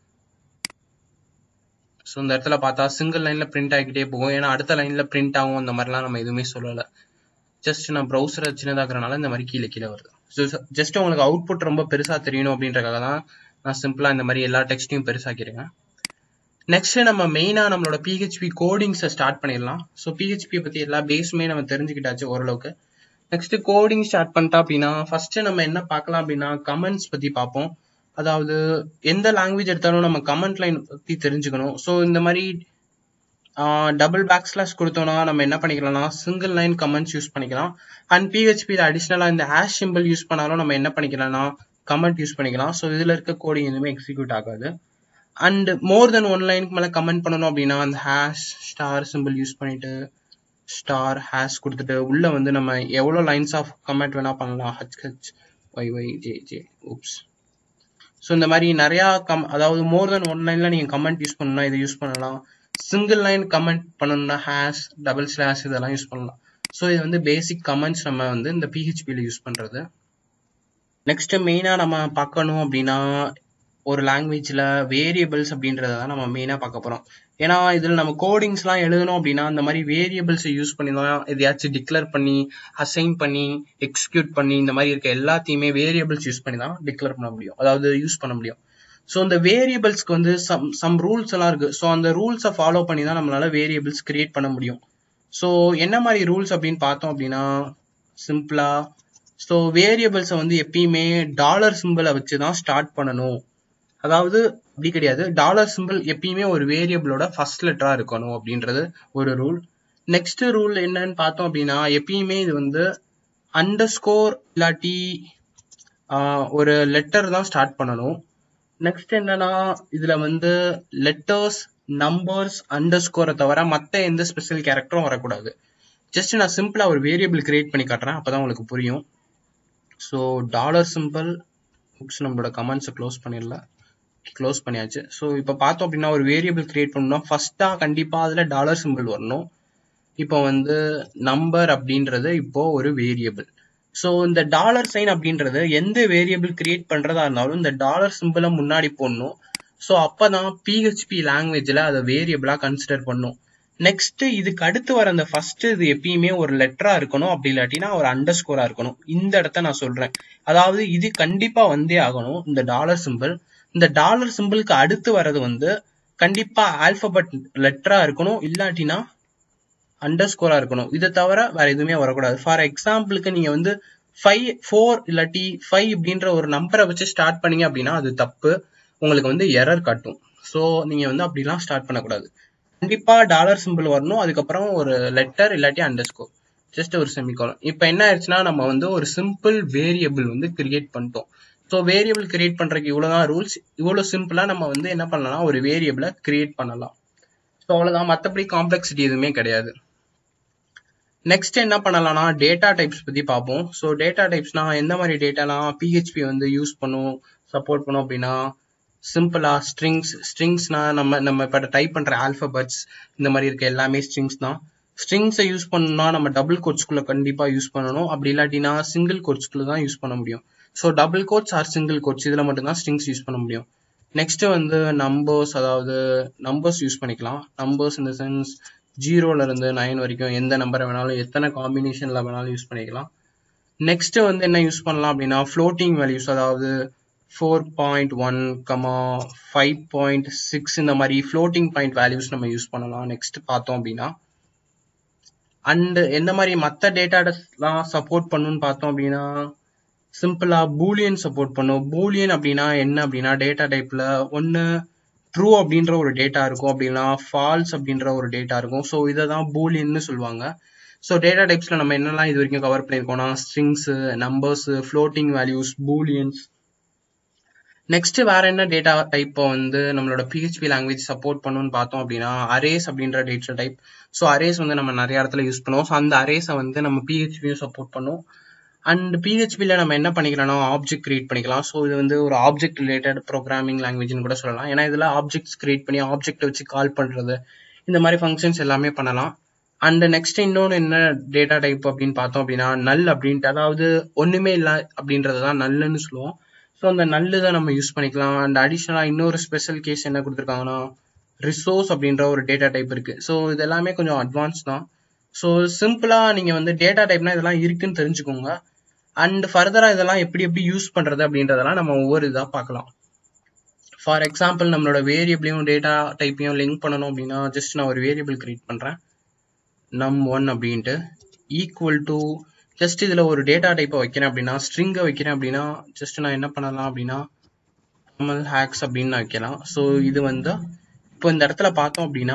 ஸோ இந்த இடத்துல பார்த்தா சிங்கிள் லைனில் பிரிண்ட் ஆகிக்கிட்டே போகும் ஏன்னா அடுத்த லைனில் பிரிண்ட் ஆகும் அந்த மாதிரிலாம் நம்ம எதுவுமே சொல்லலை ஜஸ்ட் நான் ப்ரௌசரை சின்னதாக்குறனால இந்த மாதிரி கீழே கீழே வருது ஸோ ஜஸ்ட் உங்களுக்கு அவுட்புட் ரொம்ப பெருசாக தெரியணும் அப்படின்றக்காக தான் நான் சிம்பிளாக இந்த மாதிரி எல்லா டெக்ஸ்ட்டையும் பெருசாக்கிருக்கேன் நெக்ஸ்ட் நம்ம மெயினாக நம்மளோட பிஹெச்பி கோடிங்ஸை ஸ்டார்ட் பண்ணிடலாம் ஸோ பிஹெச்பியை பற்றி எல்லா பேஸுமே நம்ம தெரிஞ்சுக்கிட்டாச்சு ஓரளவுக்கு நெக்ஸ்ட் கோடிங் ஸ்டார்ட் பண்ணிட்டா அப்படின்னா ஃபர்ஸ்ட் நம்ம என்ன பார்க்கலாம் அப்படின்னா கமெண்ட்ஸ் பற்றி பார்ப்போம் அதாவது எந்த லாங்குவேஜ் எடுத்தாலும் நம்ம கமெண்ட் லைன் பற்றி தெரிஞ்சுக்கணும் ஸோ இந்த மாதிரி டபுள் பேக் ஸ்லாஷ் கொடுத்தோம்னா நம்ம என்ன பண்ணிக்கலாம்னா சிங்கிள் லைன் கமெண்ட்ஸ் யூஸ் பண்ணிக்கலாம் அண்ட் பிஹெச்பியில் அடிஷ்னலாக இந்த ஹேஷ் சிம்பிள் யூஸ் பண்ணாலும் நம்ம என்ன பண்ணிக்கலாம்னா கமெண்ட் யூஸ் பண்ணிக்கலாம் ஸோ இதில் இருக்க கோடிங் எதுவுமே எக்ஸிக்யூட் ஆகாது அண்ட் மோர் தென் ஒன் லைனுக்கு மேலே கமெண்ட் பண்ணணும் அப்படின்னா அந்த ஹேஷ் ஸ்டார் சிம்பிள் யூஸ் பண்ணிட்டு ஸ்டார் ஹேஷ் கொடுத்துட்டு உள்ள வந்து நம்ம எவ்வளோ லைன்ஸ் ஆஃப் கமெண்ட் வேணா பண்ணலாம் H H Y Y J J oops so இந்த மாதிரி நிறையா கம் அதாவது மோர் தென் ஒன் லைனில் நீங்கள் கமெண்ட் யூஸ் பண்ணணும்னா இதை யூஸ் பண்ணலாம் சிங்கிள் லைன் கமெண்ட் பண்ணணும்னா ஹேஷ் டபுள் ஸ்லாஷ் இதெல்லாம் யூஸ் பண்ணலாம் ஸோ இது வந்து பேசிக் கமெண்ட்ஸ் நம்ம வந்து இந்த பிஹெச்பியில் யூஸ் பண்ணுறது நெக்ஸ்ட் மெயினாக நம்ம பார்க்கணும் அப்படின்னா ஒரு லாங்குவேஜில் வேரியபிள்ஸ் அப்படின்றத தான் நம்ம மெயினாக பார்க்க போகிறோம் ஏன்னா இதில் நம்ம கோடிங்ஸ்லாம் எழுதணும் அப்படின்னா இந்த மாதிரி வேரியபிள்ஸை யூஸ் பண்ணி தான் எதையாச்சும் டிக்ளேர் பண்ணி அசைன் பண்ணி எக்ஸிக்யூட் பண்ணி இந்த மாதிரி இருக்க எல்லாத்தையுமே வேரியபிள்ஸ் யூஸ் பண்ணி தான் டிக்ளேர் பண்ண முடியும் அதாவது யூஸ் பண்ண முடியும் ஸோ இந்த வேரியபிள்ஸ்க்கு வந்து சம் சம் ரூல்ஸ் எல்லாம் இருக்கு ஸோ அந்த ரூல்ஸை ஃபாலோ பண்ணி தான் நம்மளால வேரியபிள்ஸ் கிரியேட் பண்ண முடியும் ஸோ என்ன மாதிரி ரூல்ஸ் அப்படின்னு பார்த்தோம் அப்படின்னா சிம்பிளா ஸோ வேரியபிள்ஸை வந்து எப்பயுமே டாலர் சிம்பிளை வச்சு தான் ஸ்டார்ட் பண்ணணும் அதாவது அப்படி கிடையாது டாலர் சிம்பிள் எப்பயுமே ஒரு வேரியபிளோட ஃபர்ஸ்ட் லெட்டரா இருக்கணும் அப்படின்றது ஒரு ரூல் நெக்ஸ்ட் ரூல் என்னன்னு பார்த்தோம் அப்படின்னா எப்பயுமே இது வந்து அண்டர் ஸ்கோர் இல்லாட்டி ஒரு லெட்டர் தான் ஸ்டார்ட் பண்ணணும் நெக்ஸ்ட் என்னன்னா இதுல வந்து லெட்டர்ஸ் நம்பர்ஸ் அண்டர் ஸ்கோரை தவிர மற்ற எந்த ஸ்பெஷல் கேரக்டரும் வரக்கூடாது ஜஸ்ட் நான் சிம்பிளா ஒரு வேரியபிள் கிரியேட் பண்ணி காட்டுறேன் அப்பதான் உங்களுக்கு புரியும் ஸோ டாலர் சிம்பிள் புக்ஸ் நம்மளோட கமெண்ட்ஸை க்ளோஸ் பண்ணிடல க்ளோஸ் பண்ணியாச்சு ஸோ இப்போ பார்த்தோம் அப்படின்னா ஒரு வேரியபிள் கிரியேட் பண்ணணும்னா ஃபர்ஸ்ட்டாக கண்டிப்பாக அதில் டாலர் சிம்பிள் வரணும் இப்போ வந்து நம்பர் அப்படின்றது இப்போ ஒரு வேரியபிள் ஸோ இந்த டாலர் சைன் அப்படின்றது எந்த வேரியபிள் கிரியேட் பண்ணுறதா இருந்தாலும் இந்த டாலர் சிம்பிளை முன்னாடி போடணும் ஸோ அப்போ தான் பிஹெச்பி லாங்குவேஜில் அதை வேரியபிளாக கன்சிடர் பண்ணும் நெக்ஸ்ட் இதுக்கு அடுத்து வர அந்த ஃபர்ஸ்ட் இது எப்பயுமே ஒரு லெட்டரா இருக்கணும் அப்படி இல்லாட்டினா ஒரு அண்டர் ஸ்கோரா இருக்கணும் இந்த இடத்த நான் சொல்றேன் அதாவது இது கண்டிப்பா வந்தே ஆகணும் இந்த டாலர் சிம்பிள் இந்த டாலர் சிம்பிளுக்கு அடுத்து வர்றது வந்து கண்டிப்பா ஆல்பபெட் லெட்டரா இருக்கணும் இல்லாட்டினா அண்டர் ஸ்கோரா இருக்கணும் இதை தவிர வேற எதுவுமே வரக்கூடாது ஃபார் எக்ஸாம்பிளுக்கு நீங்க வந்து ஃபைவ் ஃபோர் இல்லாட்டி ஃபைவ் அப்படின்ற ஒரு நம்பரை வச்சு ஸ்டார்ட் பண்ணீங்க அப்படின்னா அது தப்பு உங்களுக்கு வந்து எரர் காட்டும் ஸோ நீங்க வந்து அப்படிலாம் ஸ்டார்ட் பண்ணக்கூடாது கண்டிப்பா டாலர் சிம்பிள் வரணும் அதுக்கப்புறம் ஒரு லெட்டர் இல்லாட்டி அண்டர் ஸ்கோர் ஜஸ்ட் ஒரு செமிகாலம் இப்போ என்ன ஆயிடுச்சுன்னா நம்ம வந்து ஒரு சிம்பிள் வேரியபிள் வந்து கிரியேட் பண்ணிட்டோம் ஸோ வேரியபிள் கிரியேட் பண்றதுக்கு இவ்வளவுதான் ரூல்ஸ் இவ்வளவு சிம்பிளா நம்ம வந்து என்ன பண்ணலாம் ஒரு வேரியபிளை கிரியேட் பண்ணலாம் ஸோ அவ்வளவுதான் மற்றபடி காம்ப்ளெக்சிட்டி எதுவுமே கிடையாது நெக்ஸ்ட் என்ன பண்ணலாம்னா டேட்டா டைப்ஸ் பத்தி பார்ப்போம் ஸோ டேட்டா டைப்ஸ்னா எந்த மாதிரி டேட்டாலாம் பிஹெச்பி வந்து யூஸ் பண்ணும் சப்போர்ட் பண்ணும் அப்படின்னா சிம்பிளா ஸ்ட்ரிங்ஸ் ஸ்ட்ரிங்ஸ்னா நம்ம நம்ம இப்போ டைப் பண்ற ஆல்பபெட்ஸ் இந்த மாதிரி இருக்க எல்லாமே ஸ்ட்ரிங்ஸ் தான் ஸ்ட்ரிங்ஸை யூஸ் பண்ணணும்னா நம்ம டபுள் கோட்ஸ்குள்ள கண்டிப்பா யூஸ் பண்ணணும் அப்படி இல்லாட்டினா சிங்கிள் கோட்ஸ்குள்ள தான் யூஸ் பண்ண முடியும் so double quotes or single quotes இதுல மட்டும் தான் ஸ்ட்ரிங்ஸ் யூஸ் பண்ண முடியும் நெக்ஸ்ட் வந்து நம்பர்ஸ் அதாவது நம்பர்ஸ் யூஸ் பண்ணிக்கலாம் நம்பர்ஸ் இந்த சென்ஸ் ஜீரோல இருந்து நைன் வரைக்கும் எந்த நம்பரை வேணாலும் எத்தனை காம்பினேஷன்ல வேணாலும் யூஸ் பண்ணிக்கலாம் நெக்ஸ்ட் வந்து என்ன யூஸ் பண்ணலாம் அப்படின்னா ஃப்ளோட்டிங் வேல்யூஸ் அதாவது four point one comma five point six இந்த மாதிரி ஃப்ளோட்டிங் பாயிண்ட் வேல்யூஸ் நம்ம யூஸ் பண்ணலாம் நெக்ஸ்ட் பார்த்தோம் அப்படின்னா அண்ட் எந்த மாதிரி மற்ற டேட்டாலாம் சப்போர்ட் பண்ணுன்னு பார்த்தோம் அப்படின்னா சிம்பிளா பூலியன் சப்போர்ட் பண்ணும் பூலியன் அப்படின்னா என்ன அப்படின்னா டேட்டா டைப்ல ஒன்று ட்ரூ அப்படின்ற ஒரு டேட்டா இருக்கும் அப்படின்னா ஃபால்ஸ் அப்படின்ற ஒரு டேட்டா இருக்கும் ஸோ இதை தான் பூலியன்னு சொல்லுவாங்க ஸோ டேட்டா டைப்ஸ்ல நம்ம என்னெல்லாம் இது வரைக்கும் கவர் பண்ணியிருக்கோம்னா strings numbers floating values booleans next வேற என்ன டேட்டா டைப் வந்து நம்மளோட பிஹெச்பி லாங்குவேஜ் சப்போர்ட் பண்ணணும்னு பார்த்தோம் அப்படின்னா அரேஸ் அப்படின்ற டேட்டா டைப் ஸோ அரேஸ் வந்து நம்ம நிறைய இடத்துல யூஸ் பண்ணுவோம் ஸோ அந்த அரேஸை வந்து நம்ம பிஹெச்பியும் சப்போர்ட் பண்ணும் அண்ட் பிஹெச்பியில் நம்ம என்ன பண்ணிக்கலாம்னா ஆப்ஜெக்ட் கிரியேட் பண்ணிக்கலாம் ஸோ இது வந்து ஒரு ஆப்ஜெக்ட் ரிலேட்டட் ப்ரோக்ராமிங் லாங்குவேஜ்னு கூட சொல்லலாம் ஏன்னா இதில் ஆப்ஜெக்ட்ஸ் கிரியேட் பண்ணி ஆப்ஜெக்ட் வச்சு கால் பண்ணுறது இந்த மாதிரி ஃபங்க்ஷன்ஸ் எல்லாமே பண்ணலாம் அண்ட் நெக்ஸ்ட் இன்னொன்று என்ன டேட்டா டைப் அப்படின்னு பார்த்தோம் அப்படின்னா நல் அப்படின்ட்டு அதாவது ஒன்றுமே இல்லை அப்படின்றது தான் நல்லுன்னு சொல்லுவோம் ஸோ அந்த நல்லு தான் நம்ம யூஸ் பண்ணிக்கலாம் அண்ட் அடிஷ்னலாக இன்னொரு ஸ்பெஷல் கேஸ் என்ன கொடுத்துருக்காங்கன்னா ரிசோர்ஸ் அப்படின்ற ஒரு டேட்டா டைப் இருக்கு ஸோ இது எல்லாமே கொஞ்சம் அட்வான்ஸ் தான் ஸோ சிம்பிளாக நீங்கள் வந்து டேட்டா டைப்னா இதெல்லாம் இருக்குன்னு தெரிஞ்சுக்கோங்க அண்ட் ஃபர்தராக இதெல்லாம் எப்படி எப்படி யூஸ் பண்ணுறது அப்படின்றதெல்லாம் நம்ம ஒவ்வொரு இதாக பார்க்கலாம் ஃபார் எக்ஸாம்பிள் நம்மளோட வேரியபிளையும் டேட்டா டைப்பையும் லிங்க் பண்ணணும் அப்படின்னா ஜஸ்ட் நான் ஒரு வேரியபிள் கிரியேட் பண்ணுறேன் நம் ஒன் அப்படின்ட்டு ஈக்குவல் டு ஜஸ்ட் இதில் ஒரு டேட்டா டைப்பை வைக்கிறேன் அப்படின்னா ஸ்ட்ரிங்கை வைக்கிறேன் அப்படின்னா ஜஸ்ட் நான் என்ன பண்ணலாம் அப்படின்னா நார்மல் ஹேக்ஸ் அப்படின்னு நான் வைக்கலாம் ஸோ இது வந்து இப்போ இந்த இடத்துல பார்த்தோம் அப்படின்னா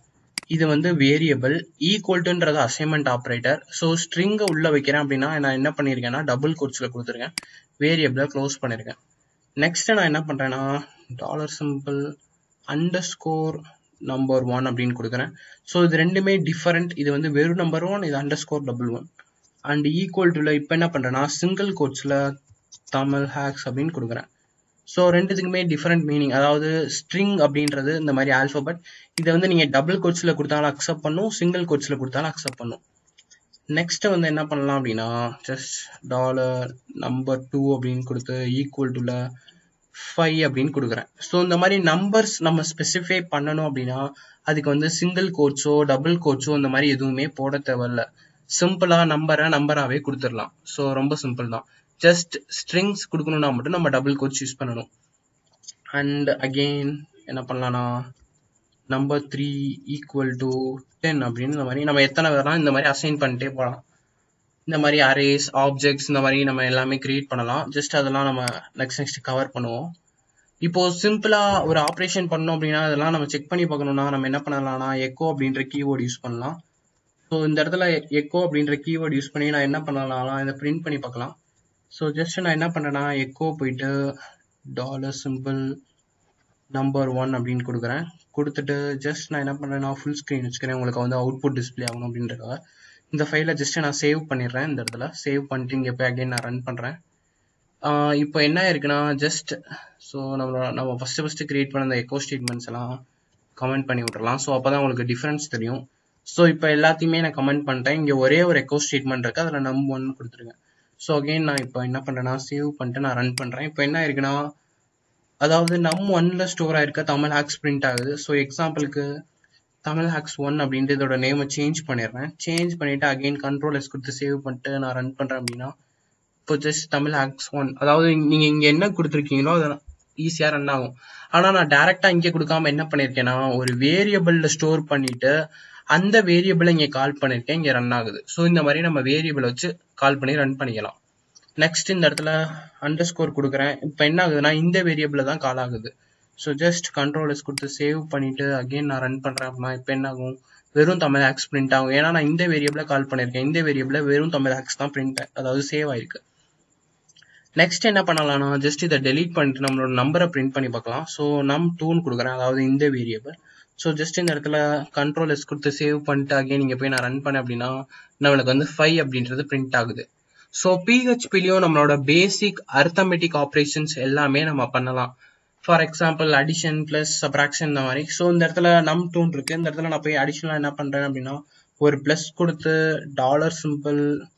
இது வந்து வேரியபிள் ஈக்குவல்ட்டுன்றது அசைன்மெண்ட் ஆப்ரேட்டர் ஸோ ஸ்ட்ரிங்கை உள்ள வைக்கிறேன் அப்படின்னா நான் என்ன பண்ணியிருக்கேன்னா டபுள் கோட்ஸில் கொடுத்துருக்கேன் வேரியபிளை க்ளோஸ் பண்ணியிருக்கேன் நெக்ஸ்ட் நான் என்ன பண்ணுறேன்னா dollar symbol underscore number one அப்படின்னு கொடுக்குறேன் ஸோ இது ரெண்டுமே டிஃபரெண்ட் இது வந்து வெறும் நம்பர் ஒன் இது underscore double one and equal டுல இப்போ என்ன பண்ணுறேன்னா சிங்கிள் கோட்ஸில் தமிழ் ஹேக்ஸ் அப்படின்னு கொடுக்குறேன் ஸோ ரெண்டுத்துக்குமே டிஃப்ரெண்ட் மீனிங் அதாவது ஸ்ட்ரிங் அப்படின்றது இந்த மாதிரி ஆல்ஃபபெட் இதை வந்து நீங்கள் டபுள் கோட்ஸில் கொடுத்தாலும் அக்செப்ட் பண்ணும் சிங்கிள் கோட்ஸில் கொடுத்தாலும் அக்செப்ட் பண்ணும் நெக்ஸ்ட் வந்து என்ன பண்ணலாம் அப்படின்னா ஜஸ்ட் டாலர் நம்பர் டூ அப்படின்னு கொடுத்து ஈக்குவல் டுல ஃபைவ் அப்படின்னு கொடுக்குறேன் ஸோ இந்த மாதிரி நம்பர்ஸ் நம்ம ஸ்பெசிஃபை பண்ணணும் அப்படின்னா அதுக்கு வந்து சிங்கிள் கோட்ஸோ டபுள் கோட்ஸோ இந்த மாதிரி எதுவுமே போட தேவையில்ல சிம்பிளா நம்பரை நம்பராகவே கொடுத்துடலாம் ஸோ ரொம்ப சிம்பிள் தான் ஜஸ்ட் ஸ்ட்ரிங்ஸ் கொடுக்கணும்னா மட்டும் நம்ம டபுள் கோட்ஸ் யூஸ் பண்ணணும் அண்ட் அகெயின் என்ன பண்ணலாம்னா number three equal to ten அப்படின்னு இந்த மாதிரி நம்ம எத்தனை வேணாலும் இந்த மாதிரி அசைன் பண்ணிட்டே போகலாம் இந்த மாதிரி அரேஸ் ஆப்ஜெக்ட்ஸ் இந்த மாதிரி நம்ம எல்லாமே கிரியேட் பண்ணலாம் ஜஸ்ட் அதெல்லாம் நம்ம நெக்ஸ்ட் நெக்ஸ்ட் கவர் பண்ணுவோம் இப்போ சிம்பிளா ஒரு ஆப்ரேஷன் பண்ணோம் அப்படின்னா அதெல்லாம் நம்ம செக் பண்ணி பார்க்கணும்னா நம்ம என்ன பண்ணலாம்னா எக்கோ அப்படின்ற கீவேர்டு யூஸ் பண்ணலாம் ஸோ இந்த இடத்துல எக்கோ அப்படின்ற கீவேர்டு யூஸ் பண்ணி நான் என்ன பண்ணலாம்னா இதை பிரிண்ட் பண்ணி பார்க்கலாம் ஸோ ஜஸ்ட் நான் என்ன பண்ணேன்னா எக்கோ போயிட்டு டாலர் சிம்பிள் நம்பர் ஒன் அப்படின்னு கொடுக்குறேன் கொடுத்துட்டு ஜஸ்ட் நான் என்ன பண்ணுறேன்னா ஃபுல் ஸ்க்ரீன் வச்சுக்கிறேன் உங்களுக்கு வந்து அவுட்புட் டிஸ்பிளே ஆகணும் அப்படின்றக்காக இந்த ஃபைலை ஜஸ்ட் நான் சேவ் பண்ணிடுறேன் இந்த இடத்துல சேவ் பண்ணிட்டு இங்கே போய் அகைன் நான் ரன் பண்ணுறேன் இப்போ என்ன இருக்குன்னா ஜஸ்ட் ஸோ நம்ம நம்ம ஃபஸ்ட்டு ஃபஸ்ட்டு கிரியேட் பண்ண அந்த எக்கோ ஸ்டேட்மெண்ட்ஸ் எல்லாம் கமெண்ட் பண்ணி விட்டுறலாம் ஸோ அப்போ தான் உங்களுக்கு டிஃப்ரென்ஸ் தெரியும் ஸோ இப்போ எல்லாத்தையுமே நான் கமெண்ட் பண்ணிட்டேன் இங்கே ஒரே ஒரு எக்கோ ஸ்டேட்மெண்ட் இருக்குது அதில் நம் ஒன் கொடுத்துருங்க ஸோ அகெயின் நான் இப்போ என்ன பண்ணுறேன்னா சேவ் பண்ணிட்டு நான் ரன் பண்ணுறேன் இப்போ என்ன இருக்குன்னா அதாவது நம் ஒன்ல ஸ்டோர் ஆயிருக்க தமிழ் ஹேக்ஸ் பிரிண்ட் ஆகுது ஸோ எக்ஸாம்பிளுக்கு தமிழ் ஹேக்ஸ் ஒன் அப்படின்ட்டு இதோட நேமை சேஞ்ச் பண்ணிடுறேன் சேஞ்ச் பண்ணிட்டு அகெயின் கண்ட்ரோல் எஸ் கொடுத்து சேவ் பண்ணிட்டு நான் ரன் பண்ணுறேன் அப்படின்னா இப்போ ஜஸ்ட் தமிழ் ஹேக்ஸ் ஒன் அதாவது நீங்கள் இங்கே என்ன கொடுத்துருக்கீங்களோ அதை ஈஸியாக ரன் ஆகும் ஆனால் நான் டேரெக்டாக இங்கே கொடுக்காம என்ன பண்ணியிருக்கேன்னா ஒரு வேரியபிளில் ஸ்டோர் பண்ணிட்டு அந்த வேரியபிளை இங்கே கால் பண்ணியிருக்கேன் இங்கே ரன் ஆகுது ஸோ இந்த மாதிரி நம்ம வேரியபிளை வச்சு கால் பண்ணி ரன் பண்ணிக்கலாம் நெக்ஸ்ட் இந்த இடத்துல அண்டர் ஸ்கோர் கொடுக்குறேன் இப்போ என்ன ஆகுதுன்னா இந்த வேரியபிள் தான் கால் ஆகுது ஸோ ஜஸ்ட் கண்ட்ரோலர்ஸ் கொடுத்து சேவ் பண்ணிட்டு அகைன் நான் ரன் பண்ணுறேன் அப்படின்னா இப்போ என்ன ஆகும் வெறும் தமிழ் ஹேக்ஸ் பிரிண்ட் ஆகும் ஏன்னா நான் இந்த வேரியபிளை கால் பண்ணியிருக்கேன் இந்த வேரியபிள வெறும் தமிழ் ஹேக்ஸ் தான் பிரிண்ட் அதாவது சேவ் ஆயிருக்கு நெக்ஸ்ட் என்ன பண்ணலாம்னா ஜஸ்ட் இதை டெலீட் பண்ணிட்டு நம்மளோட நம்பரை பிரிண்ட் பண்ணி பார்க்கலாம் ஸோ நம் டூன்னு கொடுக்குறேன் அதாவது இந்த வேரியபிள் ஸோ ஜஸ்ட் இந்த இடத்துல கண்ட்ரோல் எஸ் கொடுத்து சேவ் பண்ணிட்டு அகைன் நீங்கள் போய் நான் ரன் பண்ணேன் அப்படின்னா நம்மளுக்கு வந்து ஃபைவ் அப்படின்றது பிரிண்ட் ஆகுது ஸோ பிஹெச்பிலையும் நம்மளோட பேசிக் அர்த்தமெட்டிக் ஆப்ரேஷன்ஸ் எல்லாமே நம்ம பண்ணலாம் for example addition plus subtraction இந்த மாதிரி ஸோ இந்த இடத்துல நம் டூன் இருக்கு இந்த இடத்துல நான் போய் அடிஷனலாக என்ன பண்ணுறேன் அப்படின்னா ஒரு ப்ளஸ் கொடுத்து டாலர் சிம்பிள்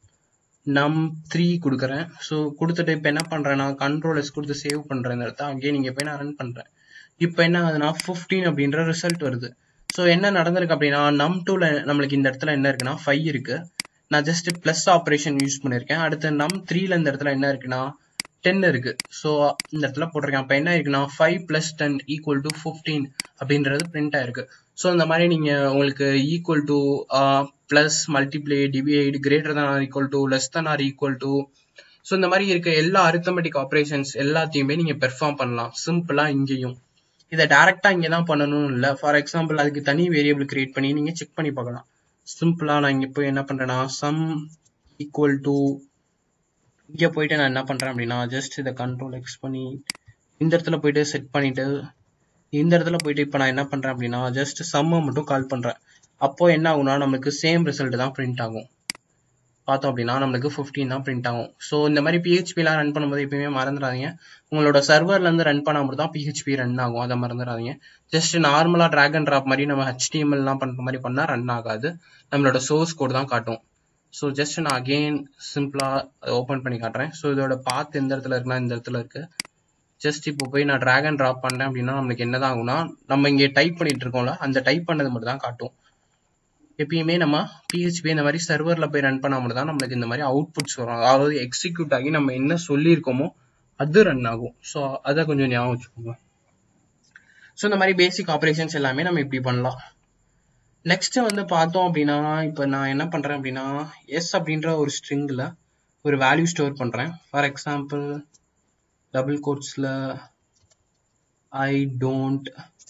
நம் த்ரீ கொடுக்குறேன் ஸோ கொடுத்துட்டு இப்போ என்ன பண்ணுறேன்னா கண்ட்ரோல் எஸ் கொடுத்து சேவ் பண்ணுறேன் இந்த இடத்த அங்கேயே நீங்கள் போய் நான் ரன் பண்ணுறேன் இப்போ என்ன ஆகுதுன்னா ஃபிஃப்டீன் அப்படின்ற ரிசல்ட் வருது ஸோ என்ன நடந்திருக்கு அப்படின்னா நம் டூல நம்மளுக்கு இந்த இடத்துல என்ன இருக்குன்னா ஃபைவ் இருக்கு நான் ஜஸ்ட் பிளஸ் ஆப்ரேஷன் யூஸ் பண்ணியிருக்கேன் அடுத்து நம் த்ரீல இந்த இடத்துல என்ன இருக்குன்னா டென் இருக்கு ஸோ இந்த இடத்துல போட்டிருக்கேன் அப்போ என்ன இருக்குன்னா five plus ten equal to fifteen அப்படின்றது பிரிண்ட் ஆயிருக்கு ஸோ இந்த மாதிரி நீங்க உங்களுக்கு equal to plus multiply divide greater than or equal to less than or equal to so இந்த மாதிரி இருக்க எல்லா அரித்தமெட்டிக் ஆப்ரேஷன்ஸ் எல்லாத்தையுமே நீங்க பெர்ஃபார்ம் பண்ணலாம் சிம்பிளா இங்கேயும் இதை டேரக்டா இங்கே தான் பண்ணணும்னு இல்லை ஃபார் எக்ஸாம்பிள் அதுக்கு தனி வேரியபிள் கிரியேட் பண்ணி நீங்க செக் பண்ணி பார்க்கலாம் சிம்பிளா நான் இங்க போய் என்ன பண்றேன்னா சம் ஈக்குவல் டு இங்க போயிட்டு நான் என்ன பண்றேன் அப்படின்னா ஜஸ்ட் இதை கண்ட்ரோல் எக்ஸ் பண்ணி இந்த இடத்துல போயிட்டு செட் பண்ணிட்டு இந்த இடத்துல போயிட்டு இப்போ நான் என்ன பண்றேன் அப்படின்னா ஜஸ்ட் சம்மை மட்டும் கால் பண்றேன் அப்போ என்ன ஆகும்னா நம்மளுக்கு சேம் ரிசல்ட் தான் பிரிண்ட் ஆகும் பார்த்தோம் அப்படின்னா நம்மளுக்கு ஃபிஃப்டீன் தான் பிரிண்ட் ஆகும் ஸோ இந்த மாதிரி பிஹெச்பிலாம் ரன் பண்ணும்போது எப்பயுமே மறந்துடாதீங்க உங்களோட சர்வர்ல இருந்து ரன் பண்ணாமல் தான் பிஹெச்பி ரன் ஆகும் அதை மறந்துடாதீங்க ஜஸ்ட் நார்மலா டிராக் அண்ட் ட்ராப் மாதிரி நம்ம ஹெச்டிஎம்எல்லாம் பண்ற மாதிரி பண்ணா ரன் ஆகாது நம்மளோட சோர்ஸ் கோட் தான் காட்டும் ஸோ ஜஸ்ட் நான் அகெயின் சிம்பிளா ஓப்பன் பண்ணி காட்டுறேன் ஸோ இதோட பாத் எந்த இடத்துல இருக்குன்னா இந்த இடத்துல இருக்கு ஜஸ்ட் இப்போ போய் நான் டிராக் அண்ட் ட்ராப் பண்ணேன் அப்படின்னா நம்மளுக்கு என்னதான் ஆகும்னா நம்ம இங்கே டைப் பண்ணிட்டு இருக்கோம்ல அந்த டைப் பண்ணது மட்டும் தான் காட்டும் எப்பயுமே நம்ம பிஹெச்பி இந்த மாதிரி சர்வரில் போய் ரன் பண்ணாமல் தான் நம்மளுக்கு இந்த மாதிரி அவுட்புட்ஸ் வரும் அதாவது எக்ஸிக்யூட் ஆகி நம்ம என்ன சொல்லியிருக்கோமோ அது ரன் ஆகும் ஸோ அதை கொஞ்சம் ஞாபகம் வச்சுக்கோங்க ஸோ இந்த மாதிரி பேசிக் ஆப்ரேஷன்ஸ் எல்லாமே நம்ம இப்படி பண்ணலாம் நெக்ஸ்ட் வந்து பார்த்தோம் அப்படின்னா இப்போ நான் என்ன பண்ணுறேன் அப்படின்னா எஸ் அப்படின்ற ஒரு ஸ்ட்ரிங்கில் ஒரு வேல்யூ ஸ்டோர் பண்ணுறேன் ஃபார் எக்ஸாம்பிள் டபுள் கோட்ஸில் I don't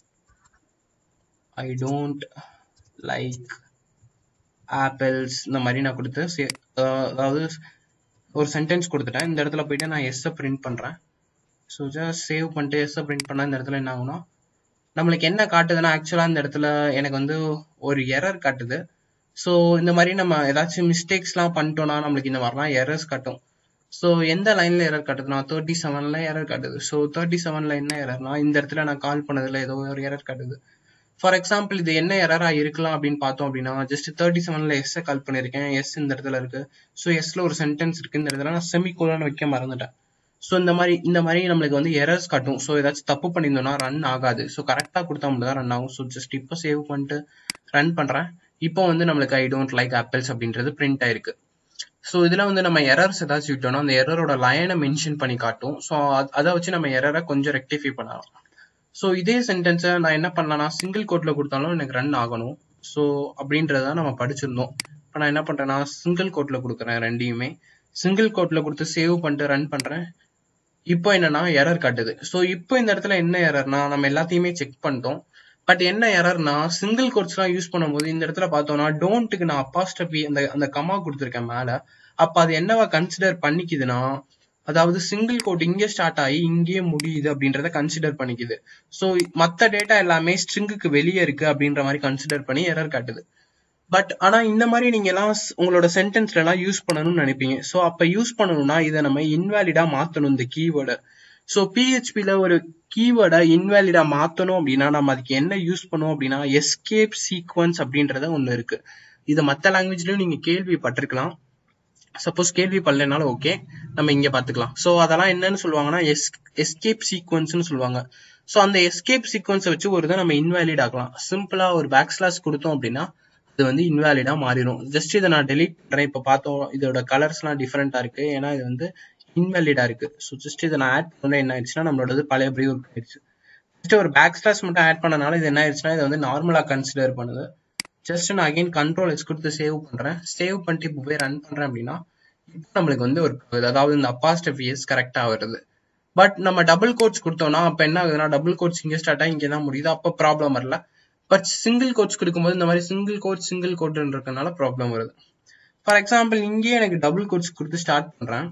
I don't like apples இந்த மாதிரி நான் கொடுத்து அதாவது ஒரு சென்டென்ஸ் கொடுத்துட்டேன் இந்த இடத்துல போயிட்டு நான் எஸ்ஸை பிரிண்ட் பண்ணுறேன் ஸோ ஜஸ்ட் சேவ் பண்ணிட்டு எஸ்ஸை பிரிண்ட் பண்ணால் இந்த இடத்துல என்ன ஆகும்னா நம்மளுக்கு என்ன காட்டுதுன்னா ஆக்சுவலாக இந்த இடத்துல எனக்கு வந்து ஒரு எரர் காட்டுது ஸோ இந்த மாதிரி நம்ம ஏதாச்சும் மிஸ்டேக்ஸ்லாம் பண்ணிட்டோம்னா நம்மளுக்கு இந்த மாதிரிலாம் எரர்ஸ் காட்டும் ஸோ எந்த லைன்ல எரர் காட்டுதுன்னா தேர்ட்டி செவன்ல எரர் காட்டுது ஸோ தேர்ட்டி செவன்ல என்ன எரர்னா இந்த இடத்துல நான் கால் பண்ணதுல ஏதோ ஒரு எரர் காட்டுது ஃபார் எக்ஸாம்பிள் இது என்ன எரரா இருக்கலாம் அப்படின்னு பார்த்தோம் அப்படின்னா ஜஸ்ட் தேர்ட்டி செவன்ல எஸ் கால் பண்ணிருக்கேன் எஸ் இந்த இடத்துல இருக்கு ஸோ எஸ்ல ஒரு சென்டென்ஸ் இருக்கு இந்த இடத்துல நான் செமி கோலன் வைக்க மறந்துட்டேன் ஸோ இந்த மாதிரி இந்த மாதிரி நம்மளுக்கு வந்து எரர்ஸ் காட்டும் ஸோ ஏதாச்சும் தப்பு பண்ணியிருந்தோம்னா ரன் ஆகாது ஸோ கரெக்டாக கொடுத்தா மட்டும் தான் ரன் ஆகும் ஸோ ஜஸ்ட் இப்போ சேவ் பண்ணிட்டு ரன் பண்றேன் இப்போ வந்து நம்மளுக்கு ஐ டோன்ட் லைக் ஆப்பிள்ஸ் அப்படின்றது பிரிண்ட் ஆயிருக்கு ஸோ இதில் வந்து நம்ம எரர்ஸ் ஏதாச்சும் விட்டோம்னா அந்த எரரோட லைனை மென்ஷன் பண்ணி காட்டும் ஸோ அதை வச்சு நம்ம எரரை கொஞ்சம் ரெக்டிஃபை பண்ணலாம் ஸோ இதே சென்டென்ஸை நான் என்ன பண்ணலாம்னா சிங்கிள் கோட்ல கொடுத்தாலும் எனக்கு ரன் ஆகணும் ஸோ அப்படின்றத நம்ம படிச்சிருந்தோம் இப்போ நான் என்ன பண்றேன்னா சிங்கிள் கோட்ல கொடுக்குறேன் ரெண்டையுமே சிங்கிள் கோட்ல கொடுத்து சேவ் பண்ணிட்டு ரன் பண்றேன் இப்போ என்னன்னா எரர் காட்டுது ஸோ இப்போ இந்த இடத்துல என்ன எரர்னா நம்ம எல்லாத்தையுமே செக் பண்ணிட்டோம் பட் என்ன எரர்னா சிங்கிள் கோட்ஸ்லாம் யூஸ் பண்ணும்போது இந்த இடத்துல பார்த்தோம்னா டோன்ட்டுக்கு நான் அப்பாஸ்டபி அந்த அந்த கமா கொடுத்துருக்கேன் மேல அப்ப அது என்னவா கன்சிடர் பண்ணிக்குதுன்னா அதாவது சிங்கிள் கோட் இங்கே ஸ்டார்ட் ஆகி இங்கேயே முடியுது அப்படின்றத கன்சிடர் பண்ணிக்குது ஸோ மற்ற டேட்டா எல்லாமே ஸ்ட்ரிங்குக்கு வெளியே இருக்கு அப்படின்ற மாதிரி கன்சிடர் பண்ணி எரர் காட்டுது பட் ஆனா இந்த மாதிரி நீங்க எல்லாம் ஸ்- உங்களோட சென்டென்ஸ்ல எல்லாம் யூஸ் பண்ணணும்னு நினைப்பீங்க ஸோ அப்ப யூஸ் பண்ணணும்னா இதை நம்ம இன்வாலிடா மாத்தணும் இந்த கீவேர்டை ஸோ பிஹெச்பில ஒரு கீவேர்டை இன்வாலிடா மாத்தணும் அப்படின்னா நம்ம அதுக்கு என்ன யூஸ் பண்ணுவோம் அப்படின்னா எஸ்கேப் சீக்வன்ஸ் அப்படின்றத ஒண்ணு இருக்கு இது மற்ற லாங்குவேஜ்லயும் நீங்க கேள்விப்பட்டிருக்கலாம் சப்போஸ் கேள்வி பண்ணலனாலும் ஓகே நம்ம இங்க பாத்துக்கலாம் சோ அதெல்லாம் என்னன்னு சொல்லுவாங்கன்னா எஸ் எஸ்கேப் சீக்வன்ஸ்னு சொல்லுவாங்க சோ அந்த எஸ்கேப் சீக்வன்ஸை வச்சு ஒரு இதை நம்ம இன்வாலிட் ஆக்கலாம் சிம்பிளா ஒரு பேக் ஸ்லாஷ் கொடுத்தோம் அப்படின்னா இது வந்து இன்வாலிடா மாறிடும் ஜஸ்ட் இதை நான் டெலீட் பண்றேன் இப்ப பார்த்தோம் இதோட கலர்ஸ் எல்லாம் டிஃப்ரெண்டா இருக்கு ஏன்னா இது வந்து இன்வாலிடா இருக்கு ஸோ ஜஸ்ட் இதை நான் ஆட் பண்ண என்ன ஆயிடுச்சுன்னா நம்மளோட பழைய ப்ரீ ஒர்க் ஆயிடுச்சு ஜஸ்ட் ஒரு பேக் ஸ்லாஷ் மட்டும் ஆட் பண்ணனால இது என்ன ஆயிடுச்சுன்னா இது வந்து நார்மலா கன்சிடர் பண்ணுது ஜஸ்ட் நான் அகைன் கண்ட்ரோல் எஸ் கொடுத்து சேவ் பண்றேன் சேவ் பண்ணிட்டு இப்போ போய் ரன் பண்றேன் அப்படின்னா இப்போ நம்மளுக்கு வந்து ஒரு அதாவது இந்த அப்பாஸ்டபிஎஸ் கரெக்டா வருது பட் நம்ம டபுள் கோட்ஸ் கொடுத்தோம்னா அப்ப என்ன ஆகுதுன்னா டபுள் கோட்ஸ் இங்க ஸ்டார்ட் ஆகி இங்க தான் முடியுது அப்ப ப்ராப்ளம் வரல பட் சிங்கிள் கோட்ஸ் கொடுக்கும்போது இந்த மாதிரி சிங்கிள் கோட் சிங்கிள் கோட் இருக்கனால ப்ராப்ளம் வருது ஃபார் எக்ஸாம்பிள் இங்கேயே எனக்கு டபுள் கோட்ஸ் கொடுத்து ஸ்டார்ட் பண்றேன்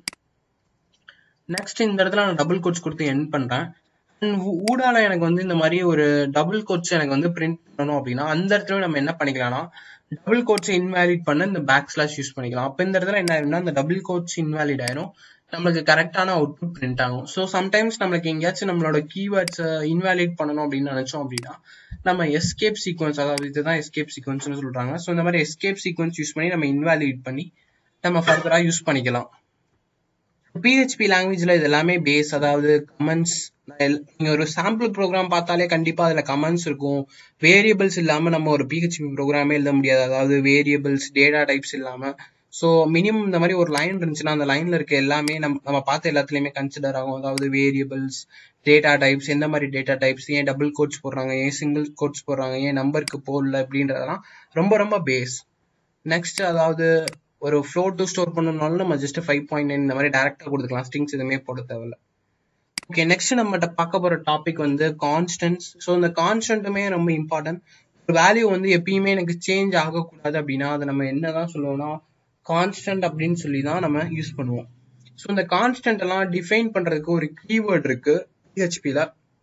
நெக்ஸ்ட் இந்த இடத்துல நான் டபுள் கோட்ஸ் கொடுத்து என் பண்றேன் And ஊ- ஊடால எனக்கு வந்து இந்த மாதிரி ஒரு டபுள் கோட்ஸ் எனக்கு வந்து பிரிண்ட் பண்ணணும் அப்படின்னா அந்த இடத்துல நம்ம என்ன பண்ணிக்கலாம்னா டபுள் கோட்ஸ் இன்வாலிட் பண்ண இந்த பேக் ஸ்லாஷ் யூஸ் பண்ணிக்கலாம் அப்ப இந்த இடத்துல என்ன ஆயிரும்னா இந்த டபுள் கோட்ஸ் இன்வாலிட் ஆயிரும் நம்மளுக்கு கரெக்டான அவுட்புட் பிரிண்ட் ஆகும் ஸோ சம்டைம்ஸ் நம்மளுக்கு எங்கேயாச்சும் நம்மளோட கீவேர்ட்ஸ் இன்வாலிட் பண்ணணும் அப்படின்னு நினைச்சோம் அப்படின்னா நம்ம எஸ்கேப் சீக்வன்ஸ் அதாவது இதுதான் எஸ்கேப் சீக்வன்ஸ்னு சொல்றாங்க ஸோ இந்த மாதிரி எஸ்கேப் சீக்வன்ஸ் யூஸ் பண்ணி நம்ம இன்வாலிட் பண்ணி நம்ம ஃபர்தரா யூஸ் பண்ணிக்கலாம் பிஹெச்பி லாங்குவேஜ்ல இது எல்லாமே பேஸ் அதாவது கமெண்ட்ஸ் நீங்க ஒரு சாம்பிள் ப்ரோக்ராம் பார்த்தாலே கண்டிப்பா அதுல கமெண்ட்ஸ் இருக்கும் வேரியபிள்ஸ் இல்லாம நம்ம ஒரு பிஹெச்பி ப்ரோக்ராமே எழுத முடியாது அதாவது வேரியபிள்ஸ் டேட்டா டைப்ஸ் இல்லாம ஸோ மினிமம் இந்த மாதிரி ஒரு லைன் இருந்துச்சுன்னா அந்த லைன்ல இருக்க எல்லாமே நம்ம நம்ம பார்த்த எல்லாத்துலயுமே கன்சிடர் ஆகும் அதாவது வேரியபிள்ஸ் டேட்டா டைப்ஸ் எந்த மாதிரி டேட்டா டைப்ஸ் ஏன் டபுள் கோட்ஸ் போடுறாங்க ஏன் சிங்கிள் கோட்ஸ் போடுறாங்க ஏன் நம்பருக்கு போடல அப்படின்றதெல்லாம் ரொம்ப ரொம்ப பேஸ் நெக்ஸ்ட் அதாவது ஒரு ஃப்ளோ டு ஸ்டோர் பண்ணணும்னாலும் நம்ம ஜஸ்ட் ஃபைவ் பாயிண்ட் நைன் இந்த மாதிரி டேரக்டா கொடுத்துக்கலாம் ஸ்ட்ரிங்ஸ் எதுவுமே போட தேவையில்ல ஓகே நெக்ஸ்ட் நம்மகிட்ட பார்க்க போற டாபிக் வந்து கான்ஸ்டன்ஸ் ஸோ இந்த கான்ஸ்டன்ட்டுமே ரொம்ப இம்பார்ட்டன்ட் ஒரு வேல்யூ வந்து எப்பயுமே எனக்கு சேஞ்ச் ஆகக்கூடாது அப்படின்னா அதை நம்ம என்னதான் சொல்லுவோம்னா கான்ஸ்டன்ட் அப்படின்னு சொல்லி தான் நம்ம யூஸ் பண்ணுவோம் ஸோ இந்த கான்ஸ்டன்ட் எல்லாம் டிஃபைன் பண்றதுக்கு ஒரு கீவேர்ட் இருக்கு பிஹெச்பில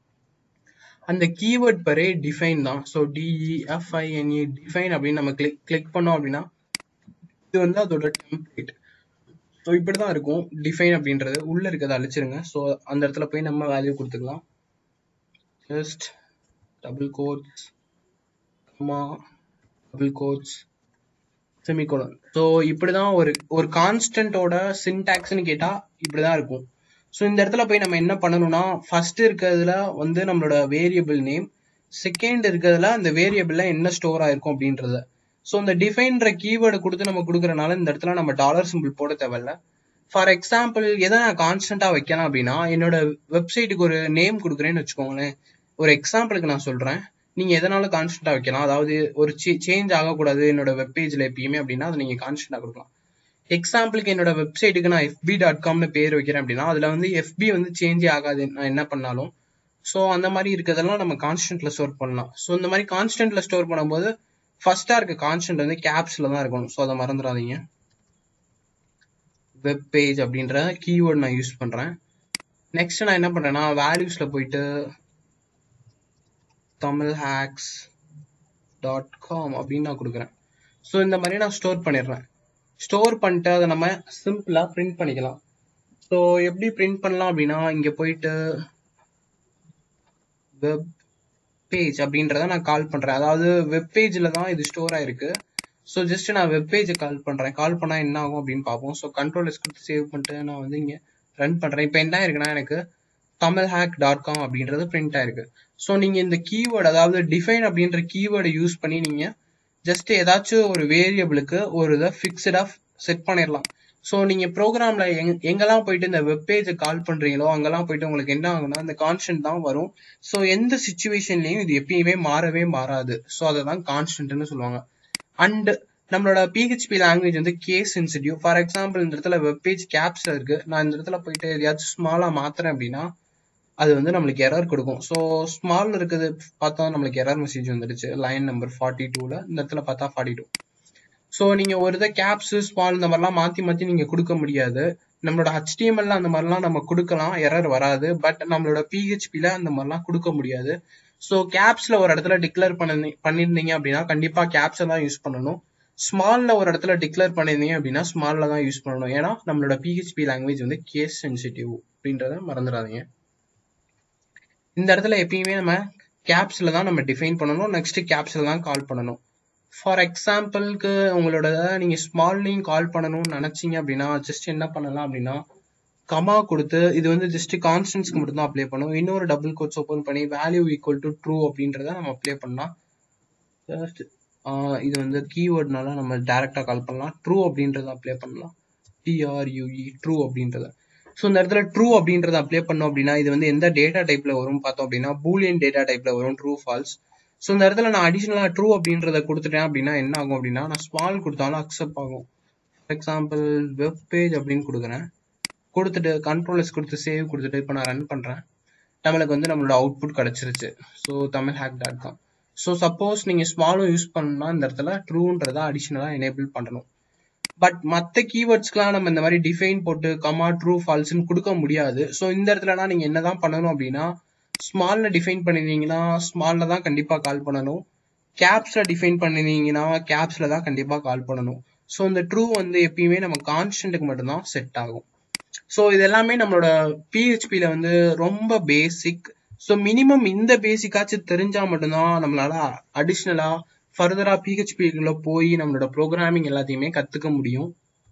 அந்த கீவேர்ட் பரே டிஃபைன் தான் ஸோ டிஇஎஃப்ஐஎன்இ டிஃபைன் அப்படின்னு நம்ம கிளிக் கிளிக் பண்ணோம் அப்படின்னா இது வந்து அதோட டெம்ப்ளேட் ஸோ இப்படி தான் இருக்கும் டிஃபைன் அப்படின்றது உள்ள இருக்கிறத அழிச்சிருங்க ஸோ அந்த இடத்துல போய் நம்ம வேல்யூ கொடுத்துக்கலாம் just double quotes comma double quotes semicolon so இப்படிதான் ஒரு ஒரு கான்ஸ்டன்டோட சின்டாக்ஸ்னு கேட்டா இப்படிதான் இருக்கும் ஸோ இந்த இடத்துல போய் நம்ம என்ன பண்ணணும்னா ஃபர்ஸ்ட் இருக்கிறதுல வந்து நம்மளோட வேரியபிள் நேம் செகண்ட் இருக்கிறதுல அந்த வேரியபிள்ல என்ன ஸ்டோர் ஆயிருக்கும் அப்படின்றத ஸோ இந்த டிஃபைன்ற கீவேர்டு கொடுத்து நம்ம கொடுக்குறனால இந்த இடத்துல நம்ம டாலர் சிம்பிள் போட தேவையில்ல ஃபார் எக்ஸாம்பிள் எதை நான் கான்ஸ்டன்டா வைக்கலாம் அப்படின்னா என்னோட வெப்சைட்டுக்கு ஒரு நேம் கொடுக்குறேன்னு வச்சுக்கோங்களேன் ஒரு எக்ஸாம்பிளுக்கு நான் சொல்றேன் நீங்க எதனால கான்ஸ்டன்டா வைக்கலாம் அதாவது ஒரு சேஞ்ச் ஆகக்கூடாது என்னோட வெப் பேஜ்ல எப்பயுமே அப்படின்னா அதை நீங்க கான்ஸ்டன்டா கொடுக்கலாம் எக்ஸாம்பிளுக்கு என்னோட வெப்சைட்டுக்கு நான் எஃபி டாட் காம்னு பேர் வைக்கிறேன் அப்படின்னா அதுல வந்து எஃபி வந்து சேஞ்சே ஆகாது நான் என்ன பண்ணாலும் ஸோ அந்த மாதிரி இருக்கிறதெல்லாம் நம்ம கான்ஸ்டன்ட்ல ஸ்டோர் பண்ணலாம் ஸோ இந்த மாதிரி கான்ஸ்டன்ட்ல ஸ்டோர் பண்ணும்போது ஃபர்ஸ்டா இருக்க கான்ஸ்டன்ட் வந்து கேப்ஸ்ல தான் இருக்கணும் ஸோ அதை மறந்துடாதீங்க வெப் பேஜ் அப்படின்ற கீவேர்ட் நான் யூஸ் பண்றேன் நெக்ஸ்ட் நான் என்ன பண்றேன்னா வேல்யூஸ்ல போயிட்டு தமிழ் ஹேக்ஸ் டாட் காம் அப்படின்னு நான் கொடுக்குறேன் ஸோ இந்த மாதிரி நான் ஸ்டோர் பண்ணிடுறேன் ஸ்டோர் பண்ணிட்டு அதை நம்ம சிம்பிளா பிரிண்ட் பண்ணிக்கலாம் ஸோ எப்படி பிரிண்ட் பண்ணலாம் அப்படின்னா இங்க போயிட்டு வெப் பேஜ் அப்படின்றத நான் கால் பண்றேன் அதாவது வெப் பேஜ்ல தான் இது ஸ்டோர் ஆயிருக்கு ஸோ ஜஸ்ட் நான் வெப் பேஜை கால் பண்றேன் கால் பண்ணா என்ன ஆகும் அப்படின்னு பார்ப்போம் ஸோ கண்ட்ரோல் எஸ் கொடுத்து சேவ் பண்ணிட்டு நான் வந்து இங்க ரன் பண்றேன் இப்போ என்ன இருக்குன்னா எனக்கு தமிழ் ஹேக் டாட் காம் அப்படின்றது பிரிண்ட் ஆயிருக்கு ஸோ நீங்க இந்த கீவேர்டு அதாவது டிஃபைன் அப்படின்ற கீவேர்டை யூஸ் பண்ணி நீங்க ஜஸ்ட் ஏதாச்சும் ஒரு வேரியபிளுக்கு ஒரு இதை ஃபிக்ஸ்டா செட் பண்ணிடலாம் ஸோ நீங்க ப்ரோக்ராம்ல எங் எங்கெல்லாம் போயிட்டு இந்த வெப் பேஜை கால் பண்றீங்களோ அங்கெல்லாம் போயிட்டு உங்களுக்கு என்ன ஆகும்னா இந்த கான்ஸ்டன்ட் தான் வரும் ஸோ எந்த சுச்சுவேஷன்லயும் இது எப்பயுமே மாறவே மாறாது ஸோ அதை தான் கான்ஸ்டன்ட்னு சொல்லுவாங்க அண்ட் நம்மளோட பிஹெச்பி லாங்குவேஜ் வந்து கேஸ் சென்சிட்டிவ் ஃபார் எக்ஸாம்பிள் இந்த இடத்துல வெப்பேஜ் கேப்ஸ்ல இருக்கு நான் இந்த இடத்துல போயிட்டு எதையாச்சும் ஸ்மாலா மாத்துறேன் அப்படின்னா அது வந்து நம்மளுக்கு எரர் கொடுக்கும் ஸோ ஸ்மால் இருக்குது பார்த்தா நம்மளுக்கு எரர் மெசேஜ் வந்துடுச்சு லைன் நம்பர் ஃபார்ட்டி டூல இந்த இடத்துல பார்த்தா ஃபார்ட்டி டூ ஸோ நீங்க ஒரு இதை கேப்ஸ் ஸ்மால் இந்த மாதிரிலாம் மாத்தி மாத்தி நீங்க கொடுக்க முடியாது நம்மளோட ஹெச்டிஎம்எல்ல அந்த மாதிரிலாம் நம்ம கொடுக்கலாம் எரர் வராது பட் நம்மளோட பிஹெச்பில அந்த மாதிரிலாம் கொடுக்க முடியாது ஸோ கேப்ஸ்ல ஒரு இடத்துல டிக்ளேர் பண்ணி பண்ணியிருந்தீங்க அப்படின்னா கண்டிப்பா கேப்ஸை தான் யூஸ் பண்ணணும் ஸ்மால்ல ஒரு இடத்துல டிக்ளேர் பண்ணியிருந்தீங்க அப்படின்னா ஸ்மால்ல தான் யூஸ் பண்ணணும் ஏன்னா நம்மளோட பிஹெச்பி லாங்குவேஜ் வந்து கேஸ் சென்சிட்டிவ் அப்படின்றத மறந்துடாதீங்க இந்த இடத்துல எப்பயுமே நம்ம கேப்ஸ்ல தான் நம்ம டிஃபைன் பண்ணணும் நெக்ஸ்ட் கேப்ஸ்ல தான் கால் பண்ணணும் ஃபார் எக்ஸாம்பிளுக்கு உங்களோட நீங்க ஸ்மால்லையும் கால் பண்ணணும்னு நினைச்சீங்க அப்படின்னா ஜஸ்ட் என்ன பண்ணலாம் அப்படின்னா கமா கொடுத்து இது வந்து ஜஸ்ட் கான்ஸ்டன்ஸ்க்கு மட்டும் தான் அப்ளை பண்ணும் இன்னொரு டபுள் கோட்ஸ் ஓப்பன் பண்ணி வேல்யூ ஈக்குவல் டு ட்ரூ அப்படின்றத நம்ம அப்ளை பண்ணலாம் ஜஸ்ட் இது வந்து கீவேர்ட்னால நம்ம டைரக்டா கால் பண்ணலாம் ட்ரூ அப்படின்றத அப்ளை பண்ணலாம் டிஆர்யூஇ ட்ரூ அப்படின்றத ஸோ இந்த இடத்துல ட்ரூ அப்படின்றத அப்ளை பண்ணோம் அப்படின்னா இது வந்து எந்த டேட்டா டைப்ல வரும் பார்த்தோம் அப்படின்னா பூலியன் டேட்டா டைப்ல வரும் ட்ரூ ஃபால்ஸ் ஸோ இந்த இடத்துல நான் அடிஷனலா ட்ரூ அப்படின்றத கொடுத்துட்டேன் அப்படின்னா என்ன ஆகும் அப்படின்னா நான் ஸ்மால் கொடுத்தாலும் அக்செப்ட் ஆகும் ஃபார் எக்ஸாம்பிள் வெப் பேஜ் அப்படின்னு கொடுக்குறேன் கொடுத்துட்டு கண்ட்ரோலர்ஸ் கொடுத்து சேவ் கொடுத்துட்டு இப்போ நான் ரன் பண்றேன் நம்மளுக்கு வந்து நம்மளோட அவுட்புட் கிடைச்சிருச்சு so Tamil hack dot com so suppose நீங்க ஸ்மாலும் யூஸ் பண்ணா இந்த இடத்துல ட்ரூன்றதை அடிஷனலா எனேபிள் பண்ணணும் பட் மற்ற கீவேர்ட்ஸ்க்குலாம் நம்ம இந்த மாதிரி டிஃபைன் போட்டு கமா ட்ரூ ஃபால்ஸ்னு கொடுக்க முடியாது ஸோ இந்த இடத்துலனா நீங்க என்னதான் பண்ணணும் அப்படின்னா ஸ்மால்ல டிஃபைன் பண்ணிருந்தீங்கன்னா ஸ்மால்ல தான் கண்டிப்பா கால் பண்ணணும் கேப்ஸ்ல டிஃபைன் பண்ணிருந்தீங்கன்னா கேப்ஸ்ல தான் கண்டிப்பா கால் பண்ணணும் ஸோ இந்த ட்ரூ வந்து எப்பயுமே நம்ம கான்ஸ்டன்ட்டுக்கு மட்டும்தான் செட் ஆகும் ஸோ இது எல்லாமே நம்மளோட பிஹெச்பியில வந்து ரொம்ப பேசிக் ஸோ மினிமம் இந்த பேசிக்காச்சும் தெரிஞ்சா மட்டும்தான் நம்மளால அடிஷ்னலா ஃபர்தரா பிஹெச்பிக்குள்ள போய் நம்மளோட ப்ரோக்ராமிங் எல்லாத்தையுமே கத்துக்க முடியும்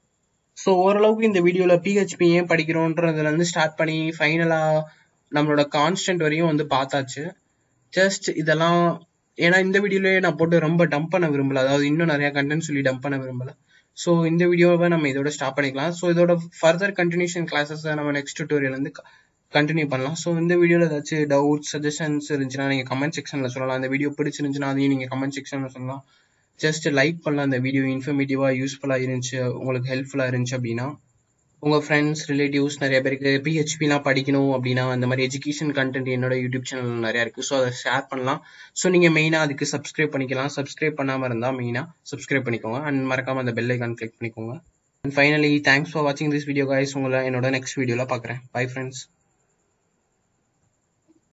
ஸோ ஓரளவுக்கு இந்த வீடியோல பிஹெச்பி ஏன் படிக்கிறோன்றதுல இருந்து ஸ்டார்ட் பண்ணி ஃபைனலா நம்மளோட கான்ஸ்டன்ட் வரையும் வந்து பார்த்தாச்சு ஜஸ்ட் இதெல்லாம் ஏன்னா இந்த வீடியோலயே நான் போட்டு ரொம்ப டம்ப் பண்ண விரும்பல அதாவது இன்னும் நிறைய கண்டென்ட் சொல்லி டம்ப் பண்ண விரும்பல ஸோ இந்த வீடியோவை நம்ம இதோட ஸ்டாப் பண்ணிக்கலாம் ஸோ இதோட ஃபர்தர் கண்டினியூஷன் கிளாஸஸ் நம்ம நெக்ஸ்ட் டியூட்டோரியல் வந்து கண்டினியூ பண்ணலாம் ஸோ இந்த வீடியோவில் ஏதாச்சும் டவுட் சஜஷன்ஸ் இருந்துச்சுன்னா நீங்கள் கமெண்ட் செக்ஷனில் சொல்லலாம் இந்த வீடியோ பிடிச்சிருந்துச்சுன்னா அதையும் நீங்கள் கமெண்ட் செக்ஷனில் சொல்லலாம் ஜஸ்ட் லைக் பண்ணலாம் இந்த வீடியோ இன்ஃபர்மேட்டிவாக யூஸ்ஃபுல்லாக இருந்துச்சு உங்களுக்கு ஹெல்ப்ஃபுல்லாக இருந்துச்சு அப்படின்னா உங்கள் ஃப்ரெண்ட்ஸ் ரிலேட்டிவ்ஸ் நிறைய பேருக்கு பிஹெச்பிலாம் படிக்கணும் அப்படின்னா அந்த மாதிரி எஜுகேஷன் கண்டென்ட் என்னோட யூடியூப் சேனல் நிறையா இருக்குது ஸோ அதை ஷேர் பண்ணலாம் ஸோ நீங்கள் மெயினாக அதுக்கு சப்ஸ்கிரைப் பண்ணிக்கலாம் சப்ஸ்கிரைப் பண்ணாமல் இருந்தால் மெயினாக சப்ஸ்கிரைப் பண்ணிக்கோங்க அண்ட் மறக்காமல் அந்த பெல் ஐக்கான் கிளிக் பண்ணிக்கோங்க அண்ட் ஃபைனலி தேங்க்ஸ் ஃபார் வாட்சிங் திஸ் வீடியோ கைஸ் உங்களை என்னோட நெக்ஸ்ட் வீடியோவில் பார்க்குறேன் பை ஃப்ரெண்ட்ஸ்